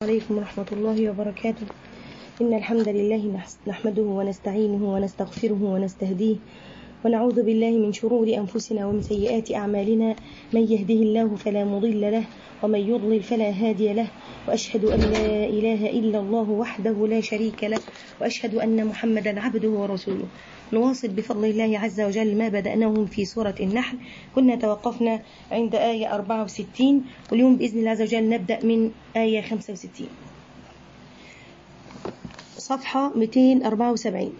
عليكم ورحمة الله وبركاته إن الحمد لله نحمده ونستعينه ونستغفره ونستهديه ونعوذ بالله من شرور أنفسنا ومن سيئات أعمالنا من يهده الله فلا مضل له ومن يضلل فلا هادي له وأشهد أن لا إله إلا الله وحده لا شريك له وأشهد أن محمدا عبده ورسوله نواصل بفضل الله عز وجل ما بدأناه في سورة النحل كنا توقفنا عند آية 64 واليوم بإذن الله عز وجل نبدأ من آية 65 صفحة 274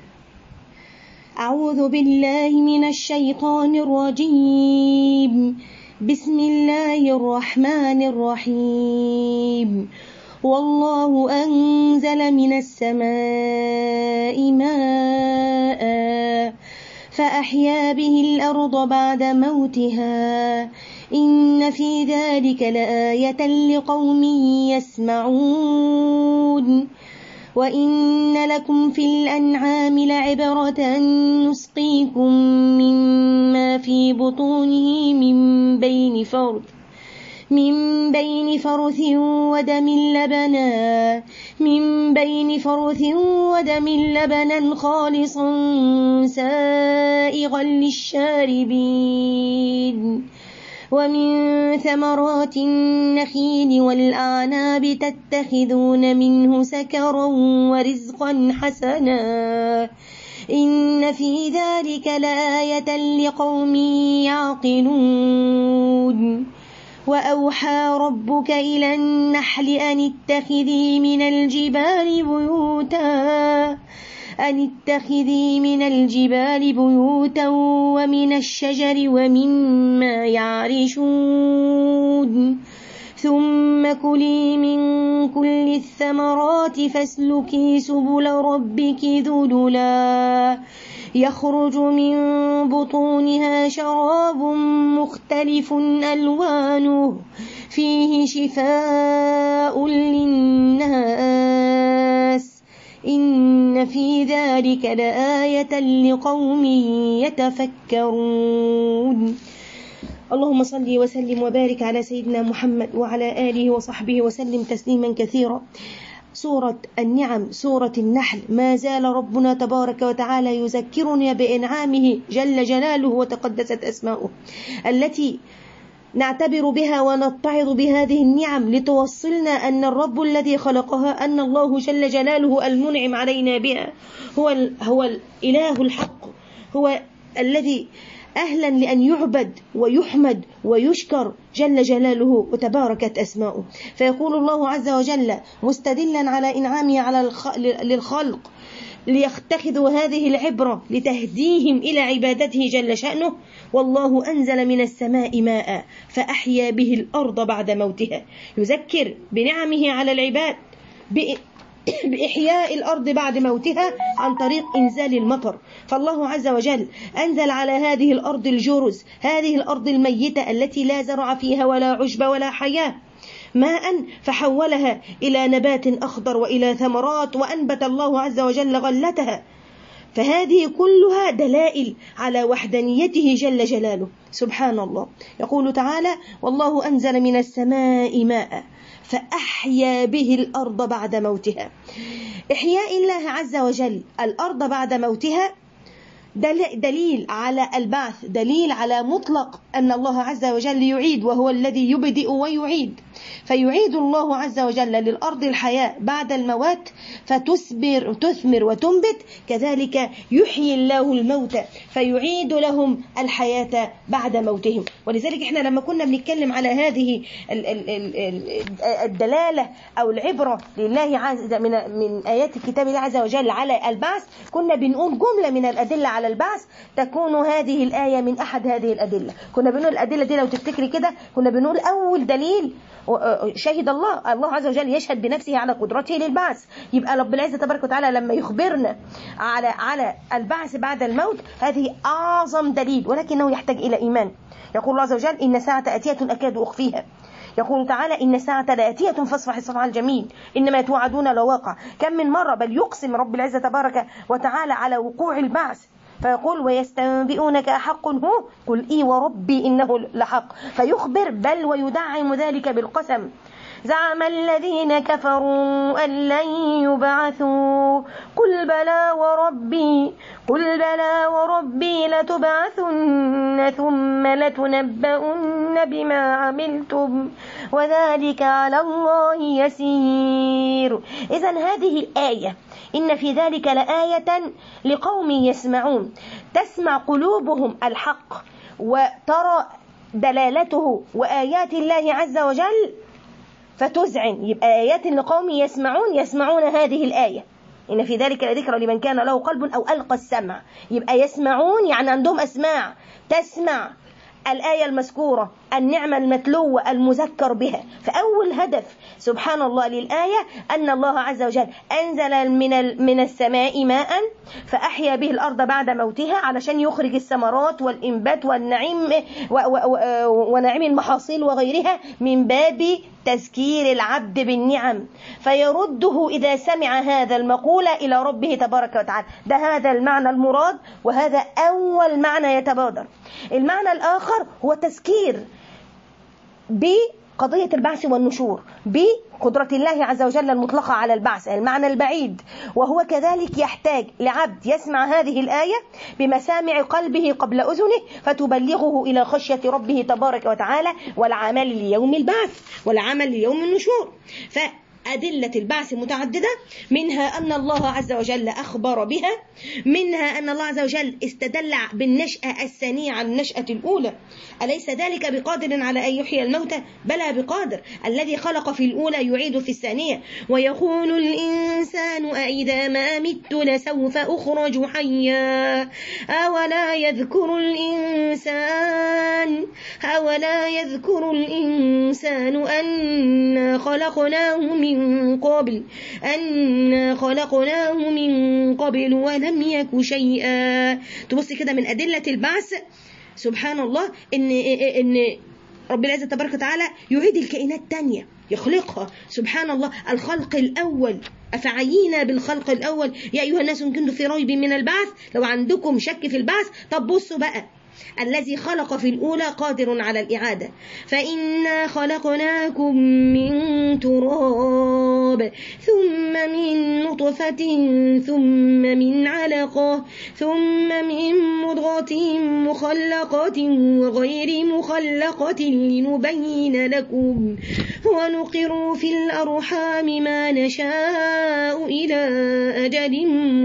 أعوذ بالله من الشيطان الرجيم بسم الله الرحمن الرحيم والله أنزل من السماء ماء فأحيا به الأرض بعد موتها إن في ذلك لآية لقوم يسمعون وإن لكم في الأنعام لعبرة نسقيكم مما في بطونه من بين فرث من بين فرث ودم لبنا من بين فرث ودم لبنا خالصا سائغا للشاربين ومن ثمرات النخيل والأعناب تتخذون منه سكرا ورزقا حسنا إن في ذلك لآية لقوم يعقلون وأوحى ربك إلى النحل أن اتخذي من الجبال بيوتا أن اتخذي من الجبال بيوتا ومن الشجر ومما يعرشون ثم كلي من كل الثمرات فاسلكي سبل ربك ذللا يخرج من بطونها شراب مختلف ألوانه فيه شفاء للناس إن في ذلك لآية لقوم يتفكرون اللهم صل وسلم وبارك على سيدنا محمد وعلى آله وصحبه وسلم تسليما كثيرا سورة النعم سورة النحل ما زال ربنا تبارك وتعالى يذكرنا بإنعامه جل جلاله وتقدست أسماؤه التي نعتبر بها ونتعظ بهذه النعم لتوصلنا أن الرب الذي خلقها أن الله جل جلاله المنعم علينا بها هو, هو الإله الحق هو الذي أهلا لأن يعبد ويحمد ويشكر جل جلاله وتباركت أسماؤه فيقول الله عز وجل مستدلا على إنعامه على الخ... للخلق ليتخذوا هذه العبرة لتهديهم إلى عبادته جل شأنه والله أنزل من السماء ماء فأحيا به الأرض بعد موتها يذكر بنعمه على العباد بإحياء الأرض بعد موتها عن طريق إنزال المطر فالله عز وجل أنزل على هذه الأرض الجرز هذه الأرض الميتة التي لا زرع فيها ولا عشب ولا حياة ماء فحولها إلى نبات أخضر وإلى ثمرات وأنبت الله عز وجل غلتها فهذه كلها دلائل على وحدانيته جل جلاله سبحان الله يقول تعالى والله أنزل من السماء ماء فأحيا به الأرض بعد موتها إحياء الله عز وجل الأرض بعد موتها دليل على البعث دليل على مطلق أن الله عز وجل يعيد وهو الذي يبدئ ويعيد فيعيد الله عز وجل للأرض الحياة بعد الموات فتثمر تثمر وتنبت كذلك يحيي الله الموتى فيعيد لهم الحياة بعد موتهم ولذلك احنا لما كنا بنتكلم على هذه الدلالة أو العبرة لله عز من من آيات الكتاب الله عز وجل على البعث كنا بنقول جملة من الأدلة على البعث تكون هذه الآية من أحد هذه الأدلة كنا بنقول الأدلة دي لو تفتكري كده كنا بنقول أول دليل شهد الله الله عز وجل يشهد بنفسه على قدرته للبعث يبقى رب العزة تبارك وتعالى لما يخبرنا على على البعث بعد الموت هذه أعظم دليل ولكنه يحتاج إلى إيمان يقول الله عز وجل إن ساعة آتية أكاد أخفيها يقول تعالى إن الساعة لآتية فاصفح الصفح الجميل إنما توعدون لواقع كم من مرة بل يقسم رب العزة تبارك وتعالى على وقوع البعث فيقول ويستنبئونك أحق هو قل إي وربي إنه لحق فيخبر بل ويدعم ذلك بالقسم زعم الذين كفروا أن لن يبعثوا قل بلى وربي قل بلى وربي لتبعثن ثم لتنبؤن بما عملتم وذلك على الله يسير إذا هذه الآية إن في ذلك لآية لقوم يسمعون تسمع قلوبهم الحق وترى دلالته وآيات الله عز وجل فتزعن يبقى آيات لقوم يسمعون يسمعون هذه الآية إن في ذلك لذكرى لمن كان له قلب أو ألقى السمع يبقى يسمعون يعني عندهم أسماع تسمع الآية المذكورة النعمة المتلوة المذكر بها فأول هدف سبحان الله للآية أن الله عز وجل أنزل من من السماء ماء فأحيا به الأرض بعد موتها علشان يخرج الثمرات والإنبات والنعيم ونعيم المحاصيل وغيرها من باب تذكير العبد بالنعم فيرده إذا سمع هذا المقول إلى ربه تبارك وتعالى ده هذا المعنى المراد وهذا أول معنى يتبادر المعنى الآخر هو تذكير بقضية البعث والنشور بقدرة الله عز وجل المطلقة على البعث المعنى البعيد وهو كذلك يحتاج لعبد يسمع هذه الآية بمسامع قلبه قبل أذنه فتبلغه إلى خشية ربه تبارك وتعالى والعمل ليوم البعث والعمل ليوم النشور ف أدلة البعث متعددة منها أن الله عز وجل أخبر بها منها أن الله عز وجل استدل بالنشأة الثانية على النشأة الأولى أليس ذلك بقادر على أن يحيي الموتى بلى بقادر الذي خلق في الأولى يعيد في الثانية ويقول الإنسان أإذا ما مت لسوف أخرج حيا أولا يذكر الإنسان أولا يذكر الإنسان أنا خلقناه من من قبل أنا خلقناه من قبل ولم يك شيئا تبص كده من أدلة البعث سبحان الله إن إن رب العزة تبارك وتعالى يعيد الكائنات تانية يخلقها سبحان الله الخلق الأول أفعينا بالخلق الأول يا أيها الناس إن كنتم في ريب من البعث لو عندكم شك في البعث طب بصوا بقى الذي خلق في الأولى قادر على الإعادة فإنا خلقناكم من تراب ثم من نطفة ثم من علقة ثم من مضغة مخلقة وغير مخلقة لنبين لكم ونقر في الأرحام ما نشاء إلى أجل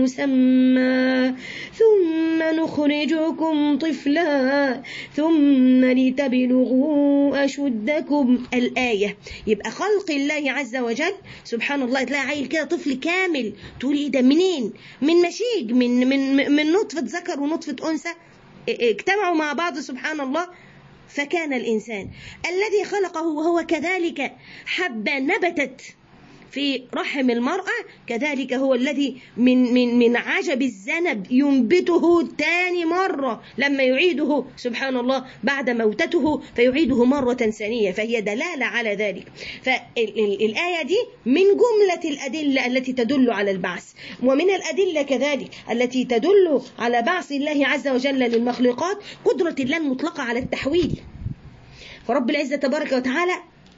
مسمى ثم نخرجكم طفلا ثم لتبلغوا أشدكم الآية يبقى خلق الله عز وجل سبحان الله تلاقي عيل كده طفل كامل تقول ايه ده منين من مشيج من من من نطفة ذكر ونطفة أنثى اجتمعوا مع بعض سبحان الله فكان الإنسان الذي خلقه وهو كذلك حبة نبتت في رحم المرأة كذلك هو الذي من من من عجب الذنب ينبته تاني مرة لما يعيده سبحان الله بعد موتته فيعيده مرة ثانية فهي دلالة على ذلك فالآية دي من جملة الأدلة التي تدل على البعث ومن الأدلة كذلك التي تدل على بعث الله عز وجل للمخلوقات قدرة الله المطلقة على التحويل فرب العزة تبارك وتعالى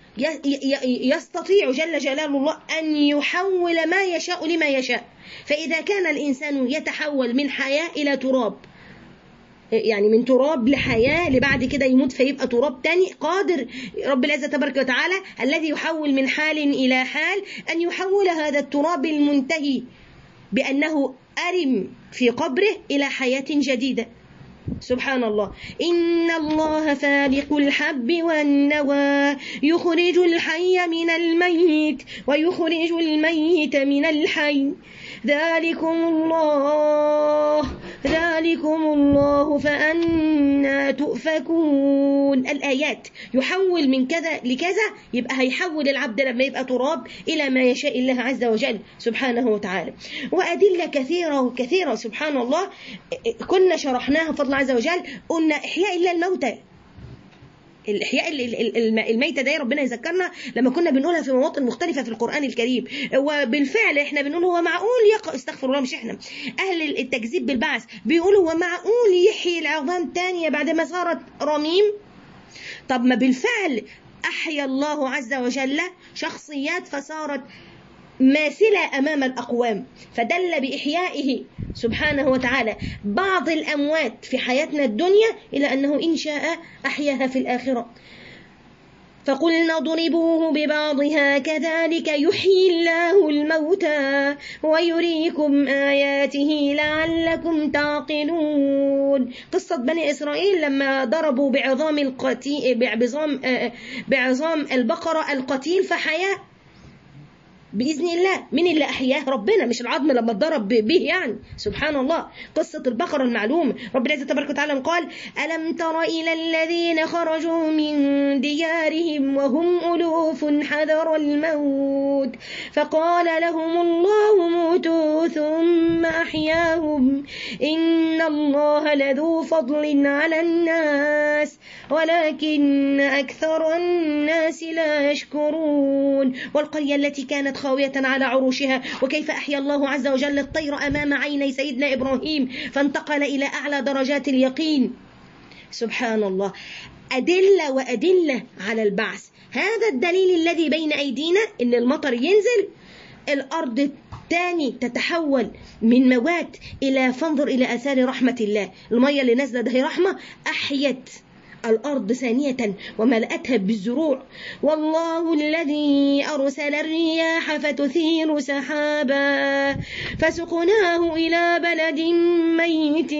يستطيع جل جلاله الله أن يحول ما يشاء لما يشاء فإذا كان الإنسان يتحول من حياة إلى تراب يعني من تراب لحياة لبعد كده يموت فيبقى تراب تاني قادر رب العزة تبارك وتعالى الذي يحول من حال إلى حال أن يحول هذا التراب المنتهي بأنه أرم في قبره إلى حياة جديدة سبحان الله إن الله فالق الحب والنوى يخرج الحي من الميت ويخرج الميت من الحي ذلكم الله ذلكم الله فأنا تؤفكون الآيات يحول من كذا لكذا يبقى هيحول العبد لما يبقى تراب إلى ما يشاء الله عز وجل سبحانه وتعالى وأدلة كثيرة وكثيرة سبحان الله كنا شرحناها فضل عز وجل قلنا إحياء الله الموتى الإحياء الميتة ده ربنا يذكرنا لما كنا بنقولها في مواطن مختلفة في القرآن الكريم وبالفعل احنا بنقول هو معقول يق... استغفر الله مش احنا أهل التكذيب بالبعث بيقولوا هو معقول يحيي العظام تانية بعد ما صارت رميم طب ما بالفعل أحيا الله عز وجل شخصيات فصارت ماثلة أمام الأقوام فدل بإحيائه سبحانه وتعالى بعض الأموات في حياتنا الدنيا إلى أنه إن شاء أحياها في الآخرة فقلنا اضربوه ببعضها كذلك يحيي الله الموتى ويريكم آياته لعلكم تعقلون قصة بني إسرائيل لما ضربوا بعظام القتيل بعظام بعظام البقرة القتيل فحيا باذن الله مين اللي احياه ربنا مش العظم لما اتضرب به يعني سبحان الله قصه البقره المعلومه ربنا تبارك وتعالى قال الم تر الى الذين خرجوا من ديارهم وهم الوف حذر الموت فقال لهم الله موتوا ثم احياهم ان الله لذو فضل على الناس ولكن اكثر الناس لا يشكرون والقريه التي كانت خاوية على عروشها وكيف أحيا الله عز وجل الطير أمام عيني سيدنا إبراهيم فانتقل إلى أعلى درجات اليقين سبحان الله أدلة وأدلة على البعث هذا الدليل الذي بين أيدينا إن المطر ينزل الأرض تاني تتحول من موات إلى فانظر إلى آثار رحمة الله المية اللي نازلة ده رحمة أحيت الأرض ثانية وملأتها بالزروع والله الذي أرسل الرياح فتثير سحابا فسقناه إلى بلد ميت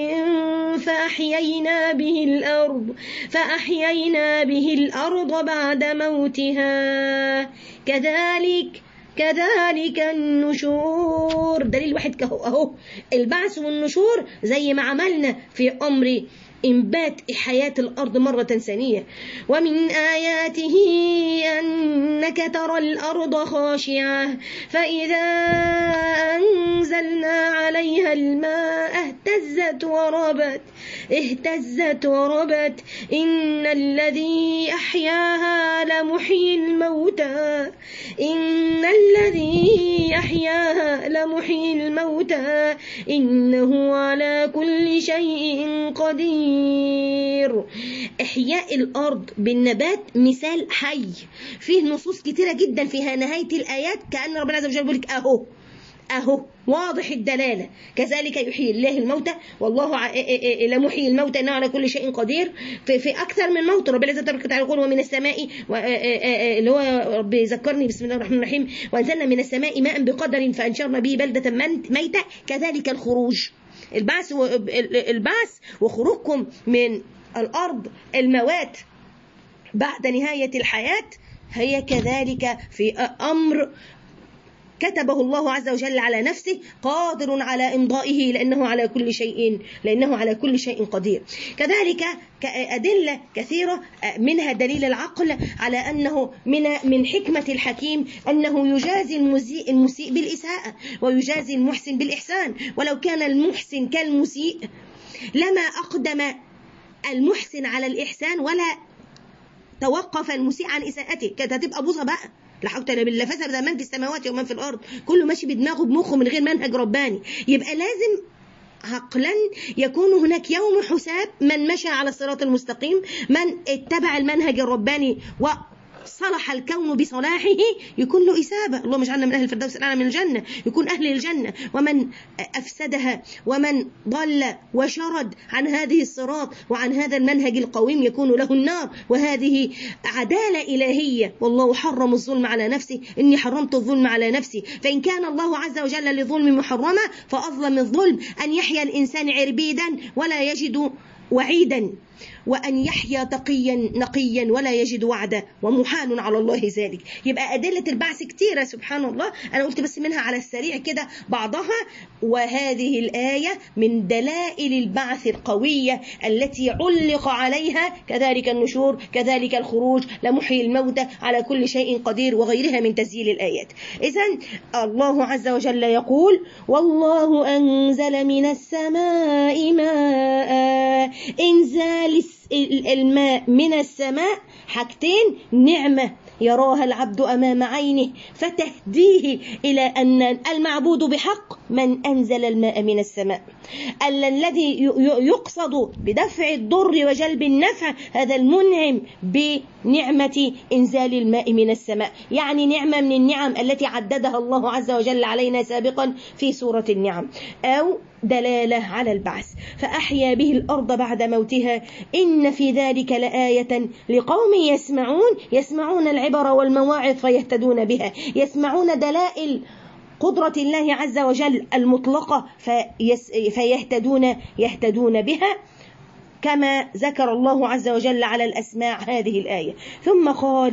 فأحيينا به الأرض فأحيينا به الأرض بعد موتها كذلك كذلك النشور دليل واحد كهو اهو البعث والنشور زي ما عملنا في امر إنبات حياة الأرض مرة ثانية ومن آياته أنك ترى الأرض خاشعة فإذا أنزلنا عليها الماء اهتزت وربت اهتزت وربت إن الذي أحياها لمحيي الموتى إن الذي أحياها لمحيي الموتى إنه على كل شيء قدير إحياء الأرض بالنبات مثال حي فيه نصوص كتيرة جدا فيها نهاية الآيات كأن ربنا عز وجل بيقول لك أهو أهو واضح الدلالة كذلك يحيي الله الموتى والله لمحيي الموتى إنه على كل شيء قدير في, في أكثر من موت ربنا تبارك وتعالى يقول ومن السماء اللي هو رب ذكرني بسم الله الرحمن الرحيم وأنزلنا من السماء ماء بقدر فأنشرنا به بلدة ميتة كذلك الخروج البعث البعث وخروجكم من الأرض الموات بعد نهاية الحياة هي كذلك في أمر كتبه الله عز وجل على نفسه قادر على إمضائه لأنه على كل شيء لأنه على كل شيء قدير كذلك أدلة كثيرة منها دليل العقل على أنه من من حكمة الحكيم أنه يجازي المسيء, المسيء بالإساءة ويجازي المحسن بالإحسان ولو كان المحسن كالمسيء لما أقدم المحسن على الإحسان ولا توقف المسيء عن إساءته كانت هتبقى بوظة بقى لا حول ولا بالله فسد من في السماوات ومن في الارض كله ماشي بدماغه بمخه من غير منهج رباني يبقى لازم عقلا يكون هناك يوم حساب من مشى على الصراط المستقيم من اتبع المنهج الرباني و صلح الكون بصلاحه يكون له إسابة اللهم اجعلنا من أهل الفردوس الأعلى من الجنة يكون أهل الجنة ومن أفسدها ومن ضل وشرد عن هذه الصراط وعن هذا المنهج القويم يكون له النار وهذه عدالة إلهية والله حرم الظلم على نفسه إني حرمت الظلم على نفسي فإن كان الله عز وجل لظلم محرمة فأظلم الظلم أن يحيا الإنسان عربيدا ولا يجد وعيدا وأن يحيا تقيا نقيا ولا يجد وعدا ومحال على الله ذلك يبقى أدلة البعث كتيرة سبحان الله أنا قلت بس منها على السريع كده بعضها وهذه الآية من دلائل البعث القوية التي علق عليها كذلك النشور كذلك الخروج لمحيي الموتى على كل شيء قدير وغيرها من تسجيل الآيات إذا الله عز وجل يقول والله أنزل من السماء ماء إنزال الماء من السماء حاجتين نعمة يراها العبد أمام عينه فتهديه إلى أن المعبود بحق من أنزل الماء من السماء الذي يقصد بدفع الضر وجلب النفع هذا المنعم بنعمة إنزال الماء من السماء يعني نعمة من النعم التي عددها الله عز وجل علينا سابقا في سورة النعم أو دلالة على البعث فأحيا به الأرض بعد موتها إن في ذلك لآية لقوم يسمعون يسمعون العبر والمواعظ فيهتدون بها يسمعون دلائل قدرة الله عز وجل المطلقة فيس فيهتدون يهتدون بها كما ذكر الله عز وجل على الأسماع هذه الآية ثم قال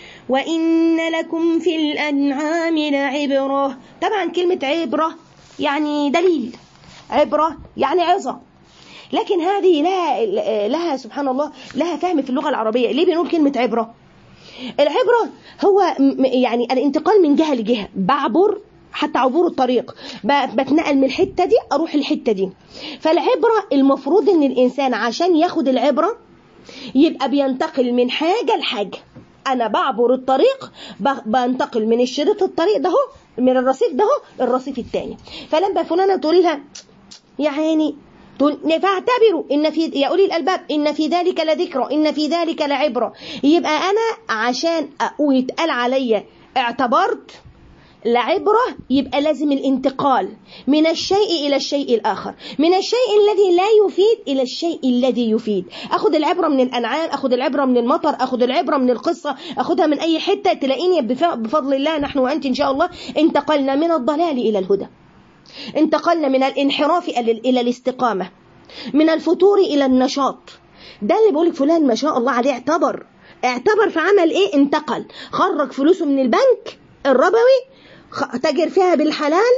وإن لكم في الأنعام لعبرة طبعا كلمة عبرة يعني دليل عبرة يعني عظة لكن هذه لها, لها سبحان الله لها فهم في اللغة العربية ليه بنقول كلمة عبرة العبرة هو يعني الانتقال من جهة لجهة بعبر حتى عبور الطريق بتنقل من الحتة دي أروح الحتة دي فالعبرة المفروض إن الإنسان عشان ياخد العبرة يبقى بينتقل من حاجة لحاجة أنا بعبر الطريق بنتقل من الشريط الطريق ده من الرصيف ده الرصيف الثاني فلما فلانة تقول لها يا عيني فاعتبروا ان في يا اولي الالباب ان في ذلك لذكرى ان في ذلك لعبره يبقى انا عشان اقول يتقال عليا اعتبرت لعبرة يبقى لازم الانتقال من الشيء إلى الشيء الآخر من الشيء الذي لا يفيد إلى الشيء الذي يفيد أخذ العبرة من الأنعام أخذ العبرة من المطر أخذ العبرة من القصة أخذها من أي حتة تلاقيني بفضل الله نحن وأنت إن شاء الله انتقلنا من الضلال إلى الهدى انتقلنا من الانحراف إلى الاستقامة من الفتور إلى النشاط ده اللي بقولك فلان ما شاء الله عليه اعتبر اعتبر في عمل ايه انتقل خرج فلوسه من البنك الربوي تاجر فيها بالحلال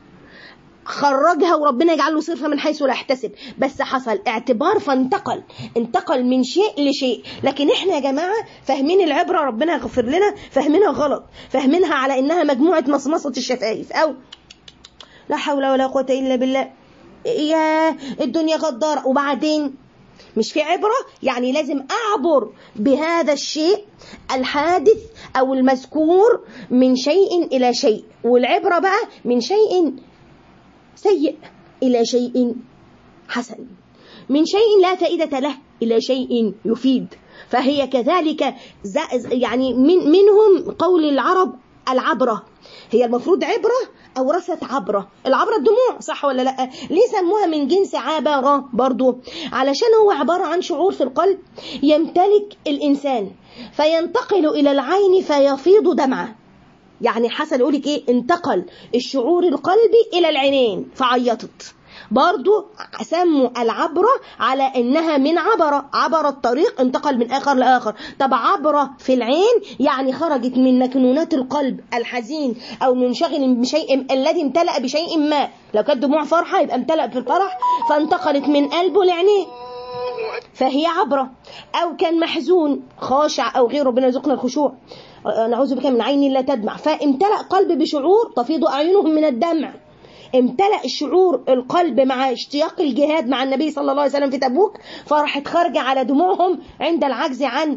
خرجها وربنا يجعل له صرفة من حيث لا يحتسب بس حصل اعتبار فانتقل انتقل من شيء لشيء لكن احنا يا جماعة فاهمين العبرة ربنا يغفر لنا فاهمينها غلط فاهمينها على انها مجموعة مصمصة الشفايف او لا حول ولا قوة الا بالله يا الدنيا غدارة وبعدين مش في عبرة يعني لازم أعبر بهذا الشيء الحادث أو المذكور من شيء إلى شيء والعبرة بقى من شيء سيء إلى شيء حسن من شيء لا فائدة له إلى شيء يفيد فهي كذلك يعني من منهم قول العرب العبرة هي المفروض عبرة أورثت عبرة العبرة الدموع صح ولا لا ليه سموها من جنس عبرة برضو علشان هو عبارة عن شعور في القلب يمتلك الإنسان فينتقل إلى العين فيفيض دمعة يعني حسن يقولك إيه انتقل الشعور القلبي إلى العينين فعيطت برضو سموا العبرة على انها من عبرة عبر الطريق انتقل من اخر لاخر طب عبرة في العين يعني خرجت من مكنونات القلب الحزين او منشغل بشيء الذي امتلأ بشيء ما لو كانت دموع فرحة يبقى امتلأ في الفرح فانتقلت من قلبه لعينيه فهي عبرة أو كان محزون خاشع أو غيره ربنا يرزقنا الخشوع نعوذ بك من عين لا تدمع فامتلأ قلب بشعور تفيض أعينهم من الدمع امتلأ الشعور القلب مع اشتياق الجهاد مع النبي صلى الله عليه وسلم في تبوك فراحت خارجة على دموعهم عند العجز عن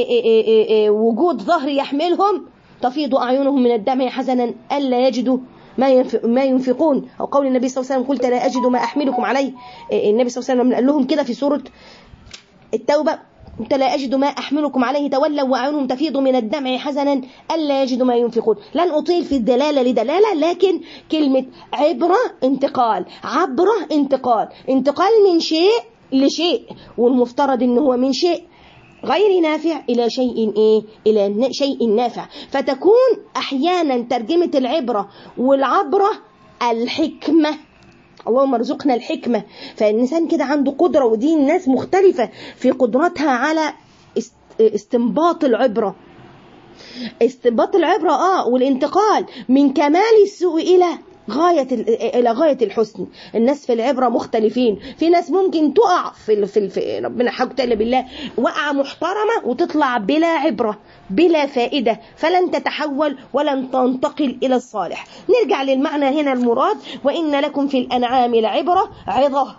وجود ظهر يحملهم تفيض أعينهم من الدمع حزنا ألا يجدوا ما ما ينفقون او قول النبي صلى الله عليه وسلم قلت لا اجد ما احملكم عليه النبي صلى الله عليه وسلم قال لهم كده في سوره التوبه قلت لا أجد ما أحملكم عليه تولوا وأعينهم تفيض من الدمع حزنا ألا يجدوا ما ينفقون لن أطيل في الدلالة لدلالة لكن كلمة عبرة انتقال عبرة انتقال انتقال من شيء لشيء والمفترض ان هو من شيء غير نافع إلى شيء إيه؟ إلى شيء نافع فتكون أحيانا ترجمة العبرة والعبرة الحكمة اللهم ارزقنا الحكمة فالإنسان كده عنده قدرة ودي الناس مختلفة في قدرتها على استنباط العبرة استنباط العبرة اه والانتقال من كمال السوء إلى غاية إلى غاية الحسن الناس في العبرة مختلفين في ناس ممكن تقع في, في, في ربنا حق تعالى بالله وقعة محترمة وتطلع بلا عبرة بلا فائدة فلن تتحول ولن تنتقل إلى الصالح نرجع للمعنى هنا المراد وإن لكم في الأنعام لعبرة عظة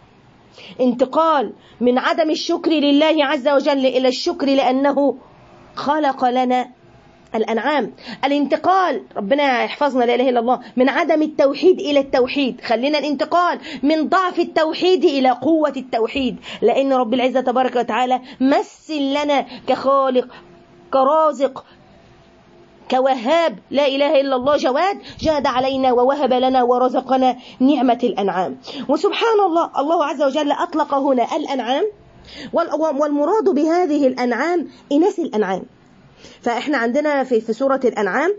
انتقال من عدم الشكر لله عز وجل إلى الشكر لأنه خلق لنا الأنعام الانتقال ربنا يحفظنا لا إله إلا الله من عدم التوحيد إلى التوحيد خلينا الانتقال من ضعف التوحيد إلى قوة التوحيد لأن رب العزة تبارك وتعالى مثل لنا كخالق كرازق كوهاب لا إله إلا الله جواد جاد علينا ووهب لنا ورزقنا نعمة الأنعام وسبحان الله الله عز وجل أطلق هنا الأنعام والمراد بهذه الأنعام إناث الأنعام فإحنا عندنا في, في سورة الأنعام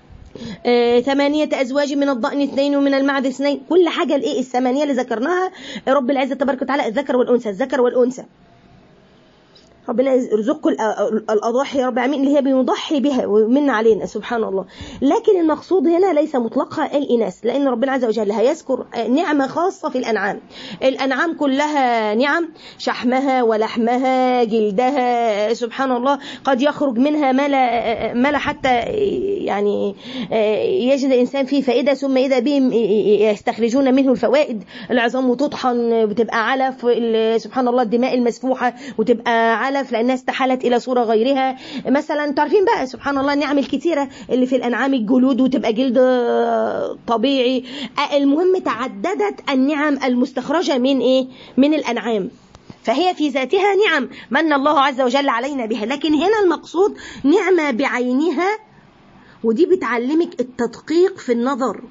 آه ثمانية أزواج من الضأن اثنين ومن المعد اثنين كل حاجة الإيه الثمانية اللي ذكرناها رب العزة تبارك وتعالى الذكر والأنثى الذكر والأنثى ربنا يرزقكم الأضاحي يا رب العالمين اللي هي بنضحي بها ومن علينا سبحان الله لكن المقصود هنا ليس مطلقها الإناث لأن ربنا عز وجل هيذكر نعمة خاصة في الأنعام الأنعام كلها نعم شحمها ولحمها جلدها سبحان الله قد يخرج منها ما لا, ما لا حتى يعني يجد الإنسان فيه فائدة ثم إذا بهم يستخرجون منه الفوائد العظام وتطحن بتبقى علف سبحان الله الدماء المسفوحة وتبقى علف السلف لانها استحالت الى صوره غيرها مثلا تعرفين بقى سبحان الله النعم الكثيره اللي في الانعام الجلود وتبقى جلد طبيعي المهم تعددت النعم المستخرجه من ايه من الانعام فهي في ذاتها نعم من الله عز وجل علينا بها لكن هنا المقصود نعمه بعينها ودي بتعلمك التدقيق في النظر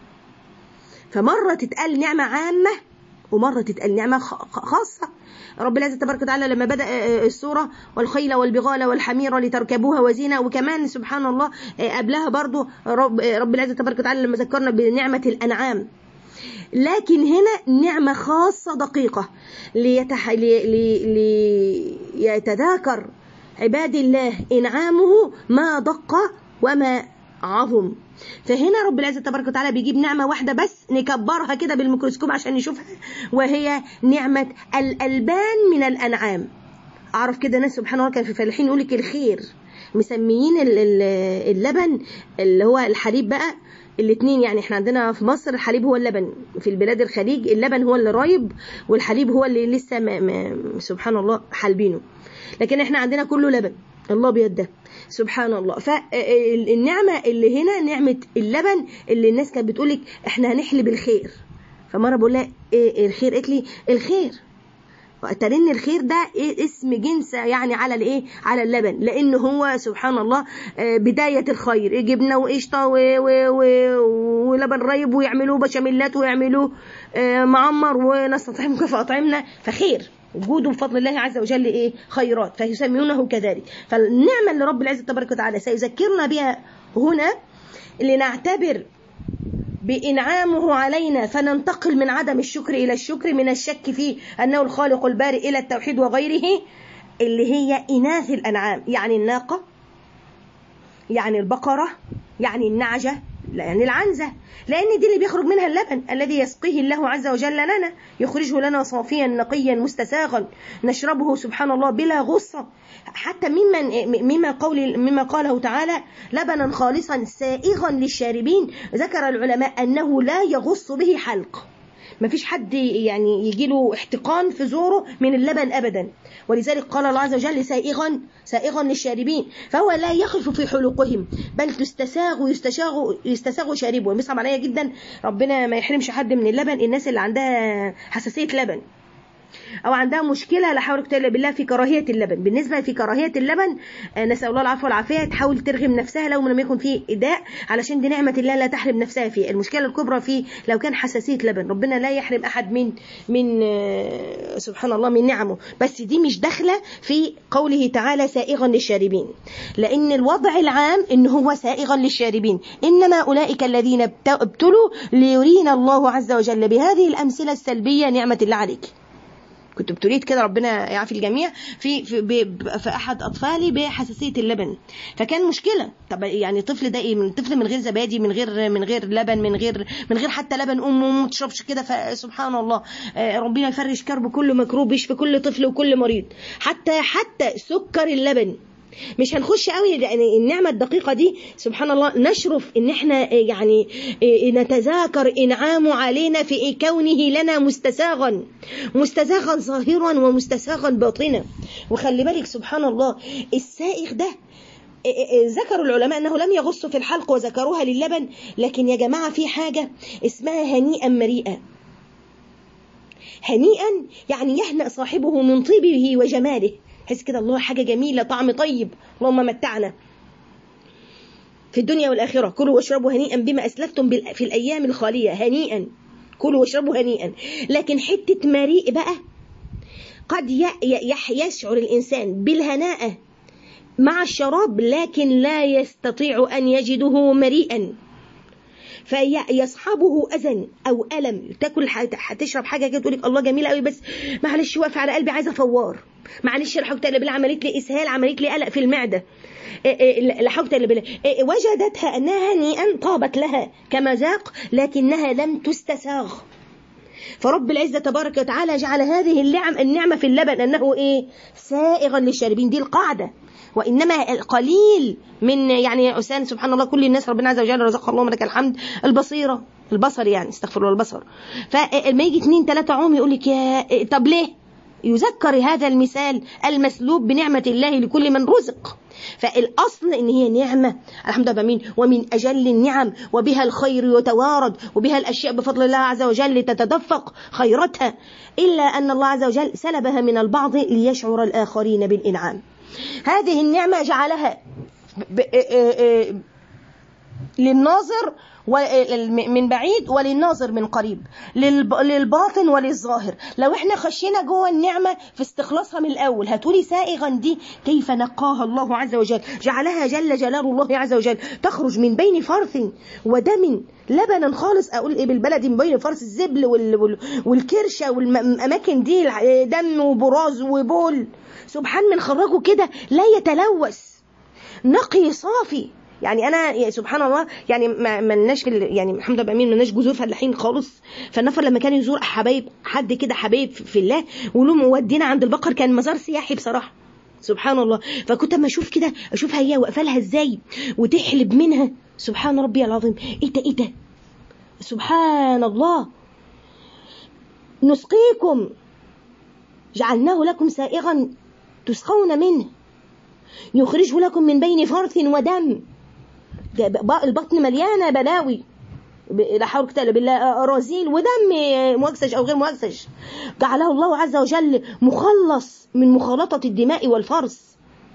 فمره تتقال نعمه عامه ومره تتقال نعمه خاصه رب العزة تبارك وتعالى لما بدأ السورة والخيل والبغال والحمير لتركبوها وزينة وكمان سبحان الله قبلها برضو رب, رب العزة تبارك وتعالى لما ذكرنا بنعمة الأنعام لكن هنا نعمة خاصة دقيقة ليتح... لي... لي... ليتذاكر عباد الله إنعامه ما دق وما عظم فهنا رب العزة تبارك وتعالى بيجيب نعمة واحدة بس نكبرها كده بالميكروسكوب عشان نشوفها وهي نعمة الألبان من الأنعام أعرف كده ناس سبحان الله كان في الفلاحين يقول لك الخير مسميين اللبن اللي هو الحليب بقى الاثنين يعني احنا عندنا في مصر الحليب هو اللبن في البلاد الخليج اللبن هو اللي رايب والحليب هو اللي لسه ما ما سبحان الله حالبينه لكن احنا عندنا كله لبن الابيض ده سبحان الله فالنعمه اللي هنا نعمه اللبن اللي الناس كانت بتقول لك احنا هنحلب الخير فمره بقول لها ايه الخير قالت لي الخير ترن الخير ده إيه اسم جنس يعني على الايه على اللبن لان هو سبحان الله بدايه الخير جبنه وقشطه ولبن رايب ويعملوه بشاميلات ويعملوه معمر ونستطعمك فاطعمنا فخير وجوده بفضل الله عز وجل ايه خيرات فيسمونه كذلك فالنعمه اللي رب العزه تبارك وتعالى سيذكرنا بها هنا لنعتبر بإنعامه علينا فننتقل من عدم الشكر إلى الشكر من الشك في أنه الخالق البارئ إلى التوحيد وغيره اللي هي إناث الأنعام يعني الناقة يعني البقرة يعني النعجة يعني العنزة لأن دي اللي بيخرج منها اللبن الذي يسقيه الله عز وجل لنا يخرجه لنا صافيا نقيا مستساغا نشربه سبحان الله بلا غصة حتى ممن مما قول مما قاله تعالى لبنا خالصا سائغا للشاربين ذكر العلماء أنه لا يغص به حلق ما فيش حد يعني يجي له احتقان في زوره من اللبن ابدا ولذلك قال الله عز وجل سائغا سائغا للشاربين فهو لا يخف في حلقهم بل تستساغ ويستساغ يستساغ شاربه بيصعب عليا جدا ربنا ما يحرمش حد من اللبن الناس اللي عندها حساسيه لبن او عندها مشكله لا حول ولا قوه الا بالله في كراهيه اللبن بالنسبه في كراهيه اللبن نسال الله العفو والعافيه تحاول ترغم نفسها لو لم يكن فيه ايداء علشان دي نعمه الله لا تحرم نفسها فيه المشكله الكبرى في لو كان حساسيه لبن ربنا لا يحرم احد من من سبحان الله من نعمه بس دي مش داخله في قوله تعالى سائغا للشاربين لان الوضع العام ان هو سائغا للشاربين انما اولئك الذين ابتلوا ليرينا الله عز وجل بهذه الامثله السلبيه نعمه الله عليك كنت ابتليت كده ربنا يعافي الجميع في في, في احد اطفالي بحساسيه اللبن فكان مشكله طب يعني طفل ده ايه من طفل من غير زبادي من غير من غير لبن من غير من غير حتى لبن امه ما تشربش كده فسبحان الله ربنا يفرج كرب كل مكروب يشفي كل طفل وكل مريض حتى حتى سكر اللبن مش هنخش قوي يعني النعمة الدقيقة دي سبحان الله نشرف ان احنا يعني نتذاكر انعامه علينا في كونه لنا مستساغا مستساغا ظاهرا ومستساغا باطنا وخلي بالك سبحان الله السائغ ده ذكروا العلماء أنه لم يغصوا في الحلق وذكروها للبن لكن يا جماعة في حاجة اسمها هنيئا مريئا هنيئا يعني يهنأ صاحبه من طيبه وجماله حس كده الله حاجة جميلة طعم طيب اللهم متعنا في الدنيا والآخرة كلوا واشربوا هنيئا بما أسلفتم في الأيام الخالية هنيئا كلوا واشربوا هنيئا لكن حتة مريء بقى قد يشعر الإنسان بالهناءة مع الشراب لكن لا يستطيع أن يجده مريئا فيصحبه أذى أو ألم تاكل هتشرب حاجة كده تقول لك الله جميلة قوي بس معلش واقفة على قلبي عايزة فوار معلش لا حاجة إلا بالله عملت لي إسهال عملت لي قلق في المعدة لا حاجة إلا بالله وجدتها أنها هنيئا طابت لها كمذاق لكنها لم تستساغ فرب العزة تبارك وتعالى جعل هذه اللعم النعمة في اللبن أنه إيه سائغا للشاربين دي القاعدة وإنما القليل من يعني حسين سبحان الله كل الناس ربنا عز وجل رزقها اللهم لك الحمد البصيرة البصر يعني استغفر الله البصر فلما يجي اثنين ثلاثة عوم يقول لك يا طب ليه يذكر هذا المثال المسلوب بنعمة الله لكل من رزق فالأصل إن هي نعمة الحمد لله مين ومن أجل النعم وبها الخير يتوارد وبها الأشياء بفضل الله عز وجل تتدفق خيرتها إلا أن الله عز وجل سلبها من البعض ليشعر الآخرين بالإنعام هذه النعمة جعلها للناظر من بعيد وللناظر من قريب للباطن وللظاهر لو احنا خشينا جوه النعمة في استخلاصها من الأول هتقولي سائغا دي كيف نقاها الله عز وجل جعلها جل جلال الله عز وجل تخرج من بين فرث ودم لبنا خالص اقول ايه بالبلد من بين فرث الزبل والكرشه والاماكن دي دم وبراز وبول سبحان من خرجه كده لا يتلوث نقي صافي يعني انا سبحان الله يعني ما ملناش في يعني الحمد لله امين ملناش جذور فلاحين خالص فالنفر لما كان يزور حبايب حد كده حبايب في الله وله مودينا عند البقر كان مزار سياحي بصراحه سبحان الله فكنت اما اشوف كده اشوفها هي واقفه لها ازاي وتحلب منها سبحان ربي العظيم ايه ده ايه ده سبحان الله نسقيكم جعلناه لكم سائغا تسقون منه يخرجه لكم من بين فرث ودم البطن مليانه بلاوي لا حول ولا قوه بالله رذيل ودم مؤكسج او غير مؤكسج جعله الله عز وجل مخلص من مخالطه الدماء والفرس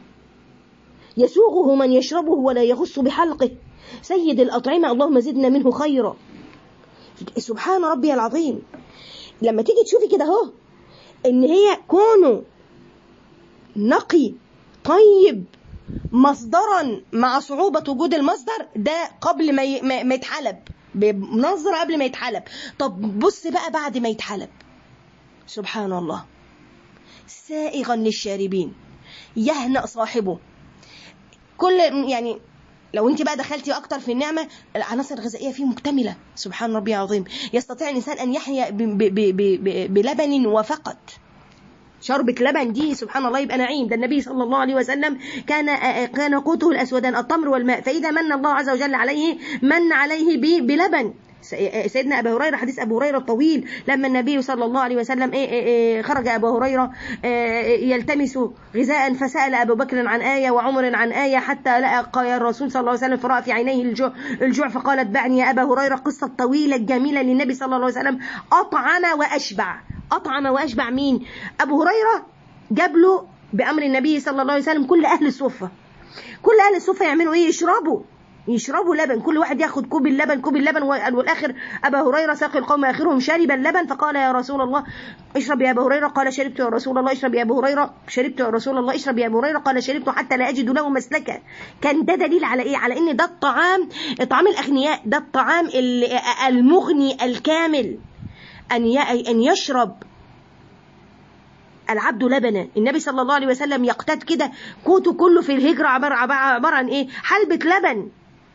يسوغه من يشربه ولا يغص بحلقه سيد الاطعمه اللهم زدنا منه خيرا سبحان ربي العظيم لما تيجي تشوفي كده اهو ان هي كونه نقي طيب مصدرا مع صعوبة وجود المصدر ده قبل ما ما يتحلب بنظرة قبل ما يتحلب طب بص بقى بعد ما يتحلب سبحان الله سائغا للشاربين يهنأ صاحبه كل يعني لو انت بقى دخلتي اكتر في النعمه العناصر الغذائيه فيه مكتمله سبحان ربي العظيم يستطيع الانسان ان يحيا بلبن وفقط شربة لبن دي سبحان الله يبقى نعيم ده النبي صلى الله عليه وسلم كان كان قوته الاسودان التمر والماء فاذا من الله عز وجل عليه من عليه بلبن سيدنا ابو هريره حديث ابو هريره الطويل لما النبي صلى الله عليه وسلم إيه إيه خرج ابو هريره يلتمس غذاء فسال ابو بكر عن ايه وعمر عن ايه حتى لقى الرسول صلى الله عليه وسلم فراى في عينيه الجوع, الجوع فقالت بعني يا ابا هريره قصه طويله جميله للنبي صلى الله عليه وسلم اطعم واشبع اطعم واشبع مين ابو هريره جاب له بامر النبي صلى الله عليه وسلم كل اهل الصفه كل اهل الصفه يعملوا ايه يشربوا يشربوا لبن كل واحد ياخد كوب اللبن كوب اللبن والاخر ابا هريره ساقي القوم اخرهم شرب اللبن فقال يا رسول الله اشرب يا ابا هريره قال شربت يا رسول الله اشرب يا ابو هريره شربت يا رسول الله اشرب يا ابو هريره قال شربت حتى لا اجد له مسلكا كان ده دليل على ايه على ان ده الطعام طعام الاغنياء ده الطعام المغني الكامل ان ان يشرب العبد لبنا النبي صلى الله عليه وسلم يقتات كده قوته كله في الهجرة عبارة, عبارة عن ايه حلبة لبن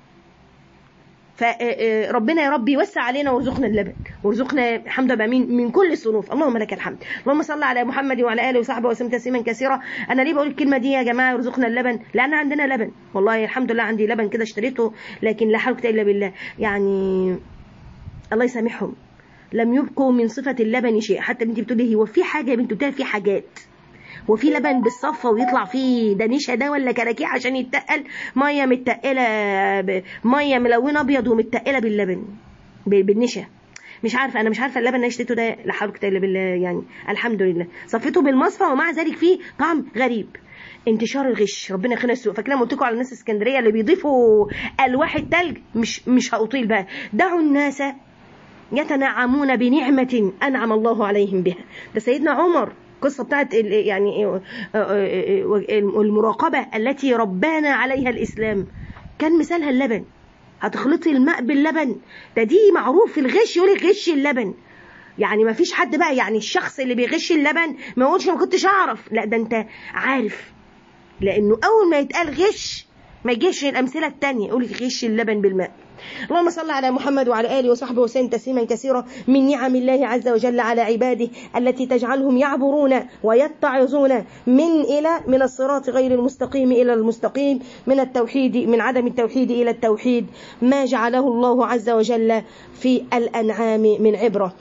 فربنا يا رب يوسع علينا وارزقنا اللبن وارزقنا الحمد لله من من كل الصنوف اللهم لك الحمد اللهم صل على محمد وعلى اله وصحبه وسلم تسليما كثيرا انا ليه بقول الكلمه دي يا جماعه ارزقنا اللبن لان عندنا لبن والله الحمد لله عندي لبن كده اشتريته لكن لا حول الا بالله يعني الله يسامحهم لم يبقوا من صفة اللبن شيء حتى بنتي بتقولي هو في حاجة يا بنت بتقولي في حاجات وفي لبن بالصفة ويطلع فيه ده نشا ده ولا كراكيع عشان يتقل ميه متقله ب- ميه ملونه ابيض ومتقله باللبن ب- بالنشا مش عارفه انا مش عارفه اللبن اللي أنا اشتريته ده لا حول ولا بالله يعني الحمد لله صفيته بالمصفى ومع ذلك فيه طعم غريب انتشار الغش ربنا يخلينا السوق فاكر لما قلت لكم على الناس الاسكندريه اللي بيضيفوا الواح التلج مش مش هأطيل بقى دعوا الناس يتنعمون بنعمة أنعم الله عليهم بها ده سيدنا عمر قصة بتاعت ال- يعني آه، آه، آه، المراقبة التي ربانا عليها الإسلام كان مثالها اللبن هتخلطي الماء باللبن ده دي معروف في الغش يقول لك غش اللبن يعني ما فيش حد بقى يعني الشخص اللي بيغش اللبن ما يقولش ما كنتش اعرف لا ده انت عارف لانه اول ما يتقال غش ما يجيش الامثله التانية يقول لك غش اللبن بالماء اللهم صل على محمد وعلى اله وصحبه وسلم تسليما كثيرا من نعم الله عز وجل على عباده التي تجعلهم يعبرون ويتعظون من الى من الصراط غير المستقيم الى المستقيم من التوحيد من عدم التوحيد الى التوحيد ما جعله الله عز وجل في الانعام من عبره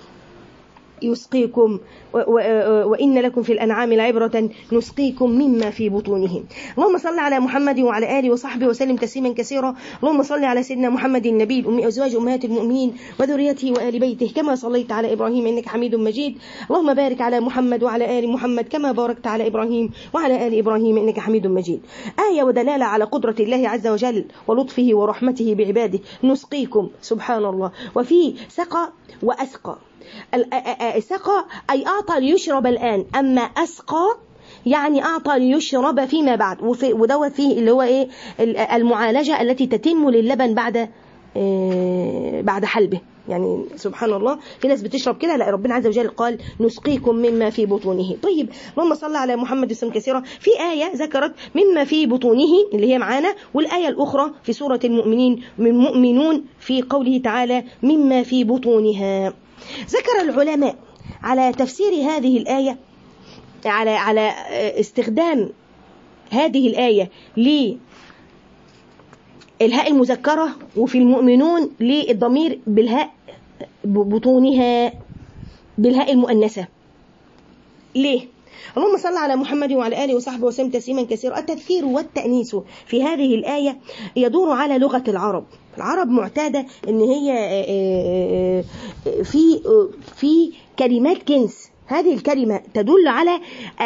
يسقيكم و- و- وإن لكم في الأنعام لعبرة نسقيكم مما في بطونهم اللهم صل على محمد وعلى آله وصحبه وسلم تسليما كثيرا اللهم صل على سيدنا محمد النبي الأمي أزواج أمهات المؤمنين وذريته وآل بيته كما صليت على إبراهيم إنك حميد مجيد اللهم بارك على محمد وعلى آل محمد كما باركت على إبراهيم وعلى آل إبراهيم إنك حميد مجيد آية ودلالة على قدرة الله عز وجل ولطفه ورحمته بعباده نسقيكم سبحان الله وفي سقى وأسقى ال- أ- أ- أ- سقى أي أعطى ليشرب الآن أما أسقى يعني أعطى ليشرب فيما بعد وفي- ودوت فيه اللي هو إيه ال- المعالجة التي تتم للبن بعد آه، بعد حلبه يعني سبحان الله في ناس بتشرب كده لا ربنا عز وجل قال نسقيكم مما في بطونه طيب اللهم صل على محمد وسلم كثيرا في آية ذكرت مما في بطونه اللي هي معانا والآية الأخرى في سورة المؤمنين من مؤمنون في قوله تعالى مما في بطونها ذكر العلماء على تفسير هذه الآية على على استخدام هذه الآية للهاء المذكرة وفي المؤمنون للضمير بالهاء بطونها بالهاء المؤنثة ليه؟ اللهم صل على محمد وعلى آله وصحبه وسلم تسليما كثيرا التذكير والتأنيث في هذه الآية يدور على لغة العرب العرب معتادة ان هي في في كلمات جنس هذه الكلمة تدل على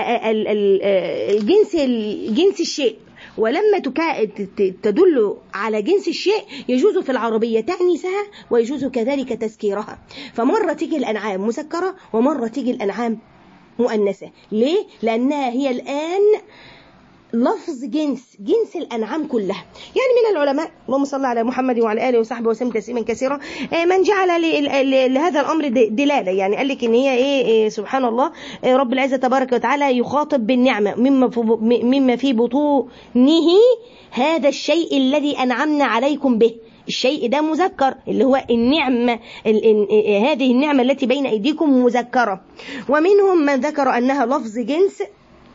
الجنس جنس الشيء ولما تدل على جنس الشيء يجوز في العربية تأنيسها ويجوز كذلك تذكيرها فمرة تيجي الأنعام مسكرة ومرة تيجي الأنعام مؤنثة ليه؟ لأنها هي الآن لفظ جنس جنس الأنعام كلها يعني من العلماء اللهم صل على محمد وعلى آله وصحبه وسلم تسليما كثيرا من جعل لهذا الأمر دلالة يعني قال لك إن هي إيه, إيه سبحان الله رب العزة تبارك وتعالى يخاطب بالنعمة مما مما في بطونه هذا الشيء الذي أنعمنا عليكم به الشيء ده مذكر اللي هو النعمة هذه النعمة التي بين أيديكم مذكرة ومنهم من ذكر أنها لفظ جنس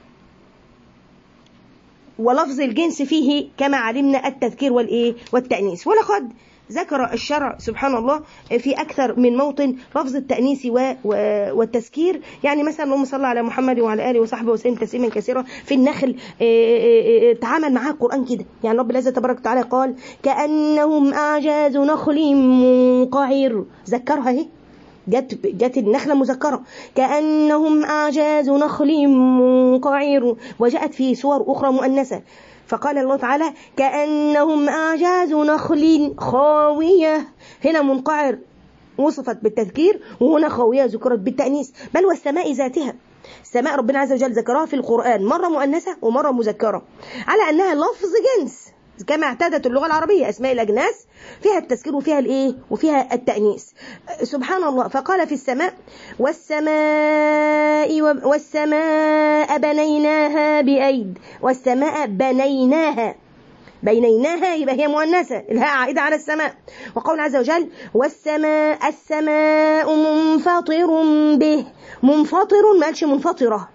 ولفظ الجنس فيه كما علمنا التذكير والإيه والتأنيث ولقد ذكر الشرع سبحان الله في أكثر من موطن لفظ التأنيث والتذكير يعني مثلا اللهم صل على محمد وعلى آله وصحبه وسلم تسليما كثيرا في النخل تعامل معاه القرآن كده يعني رب العزة تبارك وتعالى قال كأنهم أعجاز نخل منقعر ذكرها اهي جت جت النخله مذكره كانهم اعجاز نخل منقعر وجاءت في صور اخرى مؤنثه فقال الله تعالى كانهم اعجاز نخل خاويه هنا منقعر وصفت بالتذكير وهنا خاويه ذكرت بالتانيث بل والسماء ذاتها السماء ربنا عز وجل ذكرها في القران مره مؤنثه ومره مذكره على انها لفظ جنس كما اعتادت اللغة العربية أسماء الأجناس فيها التذكير وفيها الإيه وفيها التأنيث سبحان الله فقال في السماء والسماء والسماء بنيناها بأيد والسماء بنيناها بنيناها يبقى هي مؤنثة الهاء عائدة على السماء وقول عز وجل والسماء السماء منفطر به منفطر ما قالش منفطرة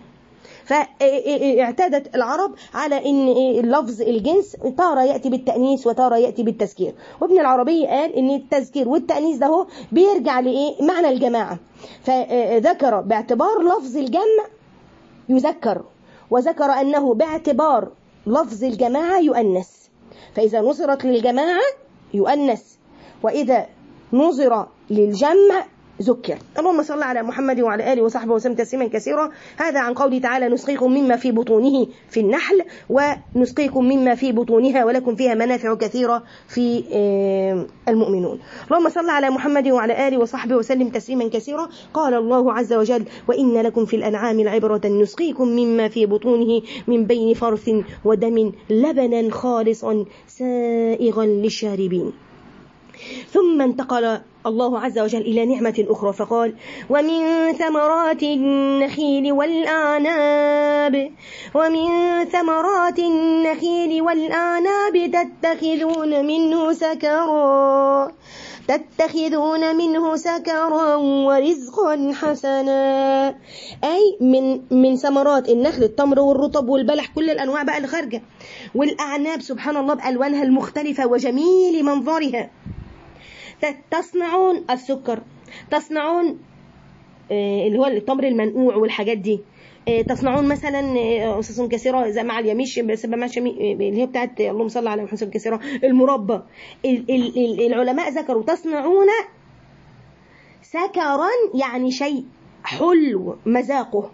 فاعتادت العرب على ان لفظ الجنس تارة يأتي بالتأنيث وتارة يأتي بالتذكير وابن العربي قال ان التذكير والتأنيث ده هو بيرجع لإيه معنى الجماعة فذكر باعتبار لفظ الجمع يذكر وذكر أنه باعتبار لفظ الجماعة يؤنث فإذا نظرت للجماعة يؤنث وإذا نظر للجمع ذكر اللهم صل على محمد وعلى آله وصحبه وسلم تسليما كثيرا هذا عن قوله تعالى نسقيكم مما في بطونه في النحل ونسقيكم مما في بطونها ولكم فيها منافع كثيرة في المؤمنون اللهم صل على محمد وعلى آله وصحبه وسلم تسليما كثيرا قال الله عز وجل وإن لكم في الأنعام العبرة نسقيكم مما في بطونه من بين فرث ودم لبنا خالصا سائغا للشاربين ثم انتقل الله عز وجل إلى نعمة أخرى فقال ومن ثمرات النخيل والأعناب ومن ثمرات النخيل والأعناب تتخذون منه سكرا تتخذون منه سكرا ورزقا حسنا أي من من ثمرات النخل التمر والرطب والبلح كل الأنواع بقى اللي خارجة والأعناب سبحان الله بألوانها المختلفة وجميل منظرها تصنعون السكر تصنعون اللي هو التمر المنقوع والحاجات دي تصنعون مثلا اسس كثيره زي مع اليميش بس مع اللي هي بتاعت اللهم صل على محمد كثيره المربى العلماء ذكروا تصنعون سكرا يعني شيء حلو مذاقه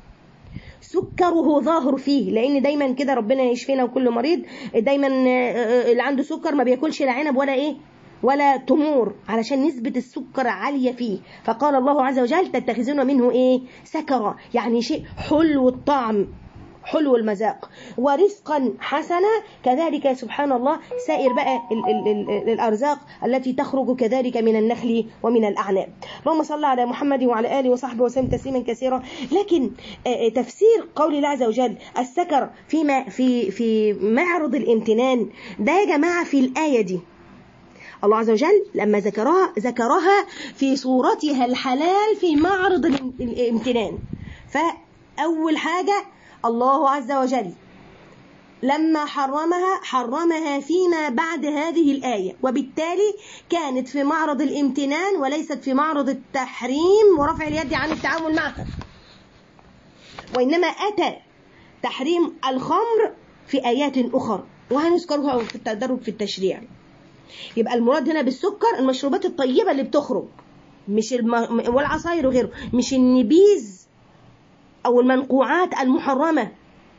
سكره ظاهر فيه لان دايما كده ربنا يشفينا وكل مريض دايما اللي عنده سكر ما بياكلش لا عنب ولا ايه ولا تمور علشان نسبة السكر عالية فيه فقال الله عز وجل تتخذون منه ايه سكرا يعني شيء حلو الطعم حلو المذاق ورزقا حسنا كذلك سبحان الله سائر بقى ال ال ال الأرزاق التي تخرج كذلك من النخل ومن الأعناب اللهم صل على محمد وعلى آله وصحبه وسلم تسليما كثيرا لكن تفسير قول الله عز وجل السكر فيما في في معرض الامتنان ده يا جماعة في الآية دي الله عز وجل لما ذكرها ذكرها في صورتها الحلال في معرض الامتنان فأول حاجة الله عز وجل لما حرمها حرمها فيما بعد هذه الآية وبالتالي كانت في معرض الامتنان وليست في معرض التحريم ورفع اليد عن التعامل معها وإنما أتى تحريم الخمر في آيات أخرى وهنذكرها في التدرج في التشريع يبقى المراد هنا بالسكر المشروبات الطيبة اللي بتخرج مش الم... والعصاير وغيره مش النبيذ أو المنقوعات المحرمة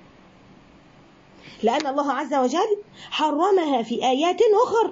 لأن الله عز وجل حرمها في آيات أخر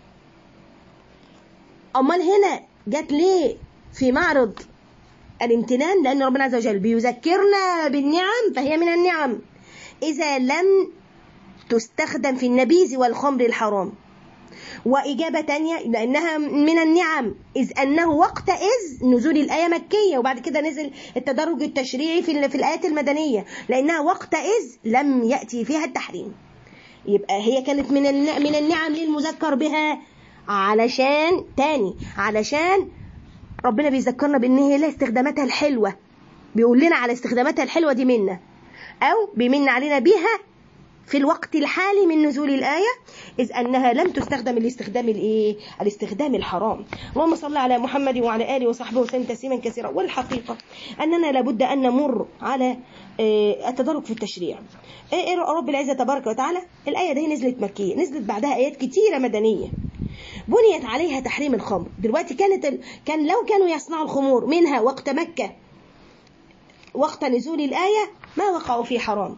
أمال هنا جت ليه في معرض الامتنان لأن ربنا عز وجل بيذكرنا بالنعم فهي من النعم إذا لم تستخدم في النبيذ والخمر الحرام وإجابة تانية لأنها من النعم إذ أنه وقت إذ نزول الآية مكية وبعد كده نزل التدرج التشريعي في, في الآيات المدنية لأنها وقت إذ لم يأتي فيها التحريم يبقى هي كانت من من النعم للمذكر بها علشان تاني علشان ربنا بيذكرنا بأن هي لها استخداماتها الحلوة بيقول لنا على استخداماتها الحلوة دي منا أو بيمن علينا بيها في الوقت الحالي من نزول الآية إذ أنها لم تستخدم الاستخدام الإيه؟ الاستخدام الحرام اللهم صل على محمد وعلى آله وصحبه وسلم تسليما كثيرا والحقيقة أننا لابد أن نمر على التدرج في التشريع إيه رب العزة تبارك وتعالى الآية دي نزلت مكية نزلت بعدها آيات كتيرة مدنية بنيت عليها تحريم الخمر دلوقتي كانت ال... كان لو كانوا يصنعوا الخمور منها وقت مكة وقت نزول الآية ما وقعوا في حرام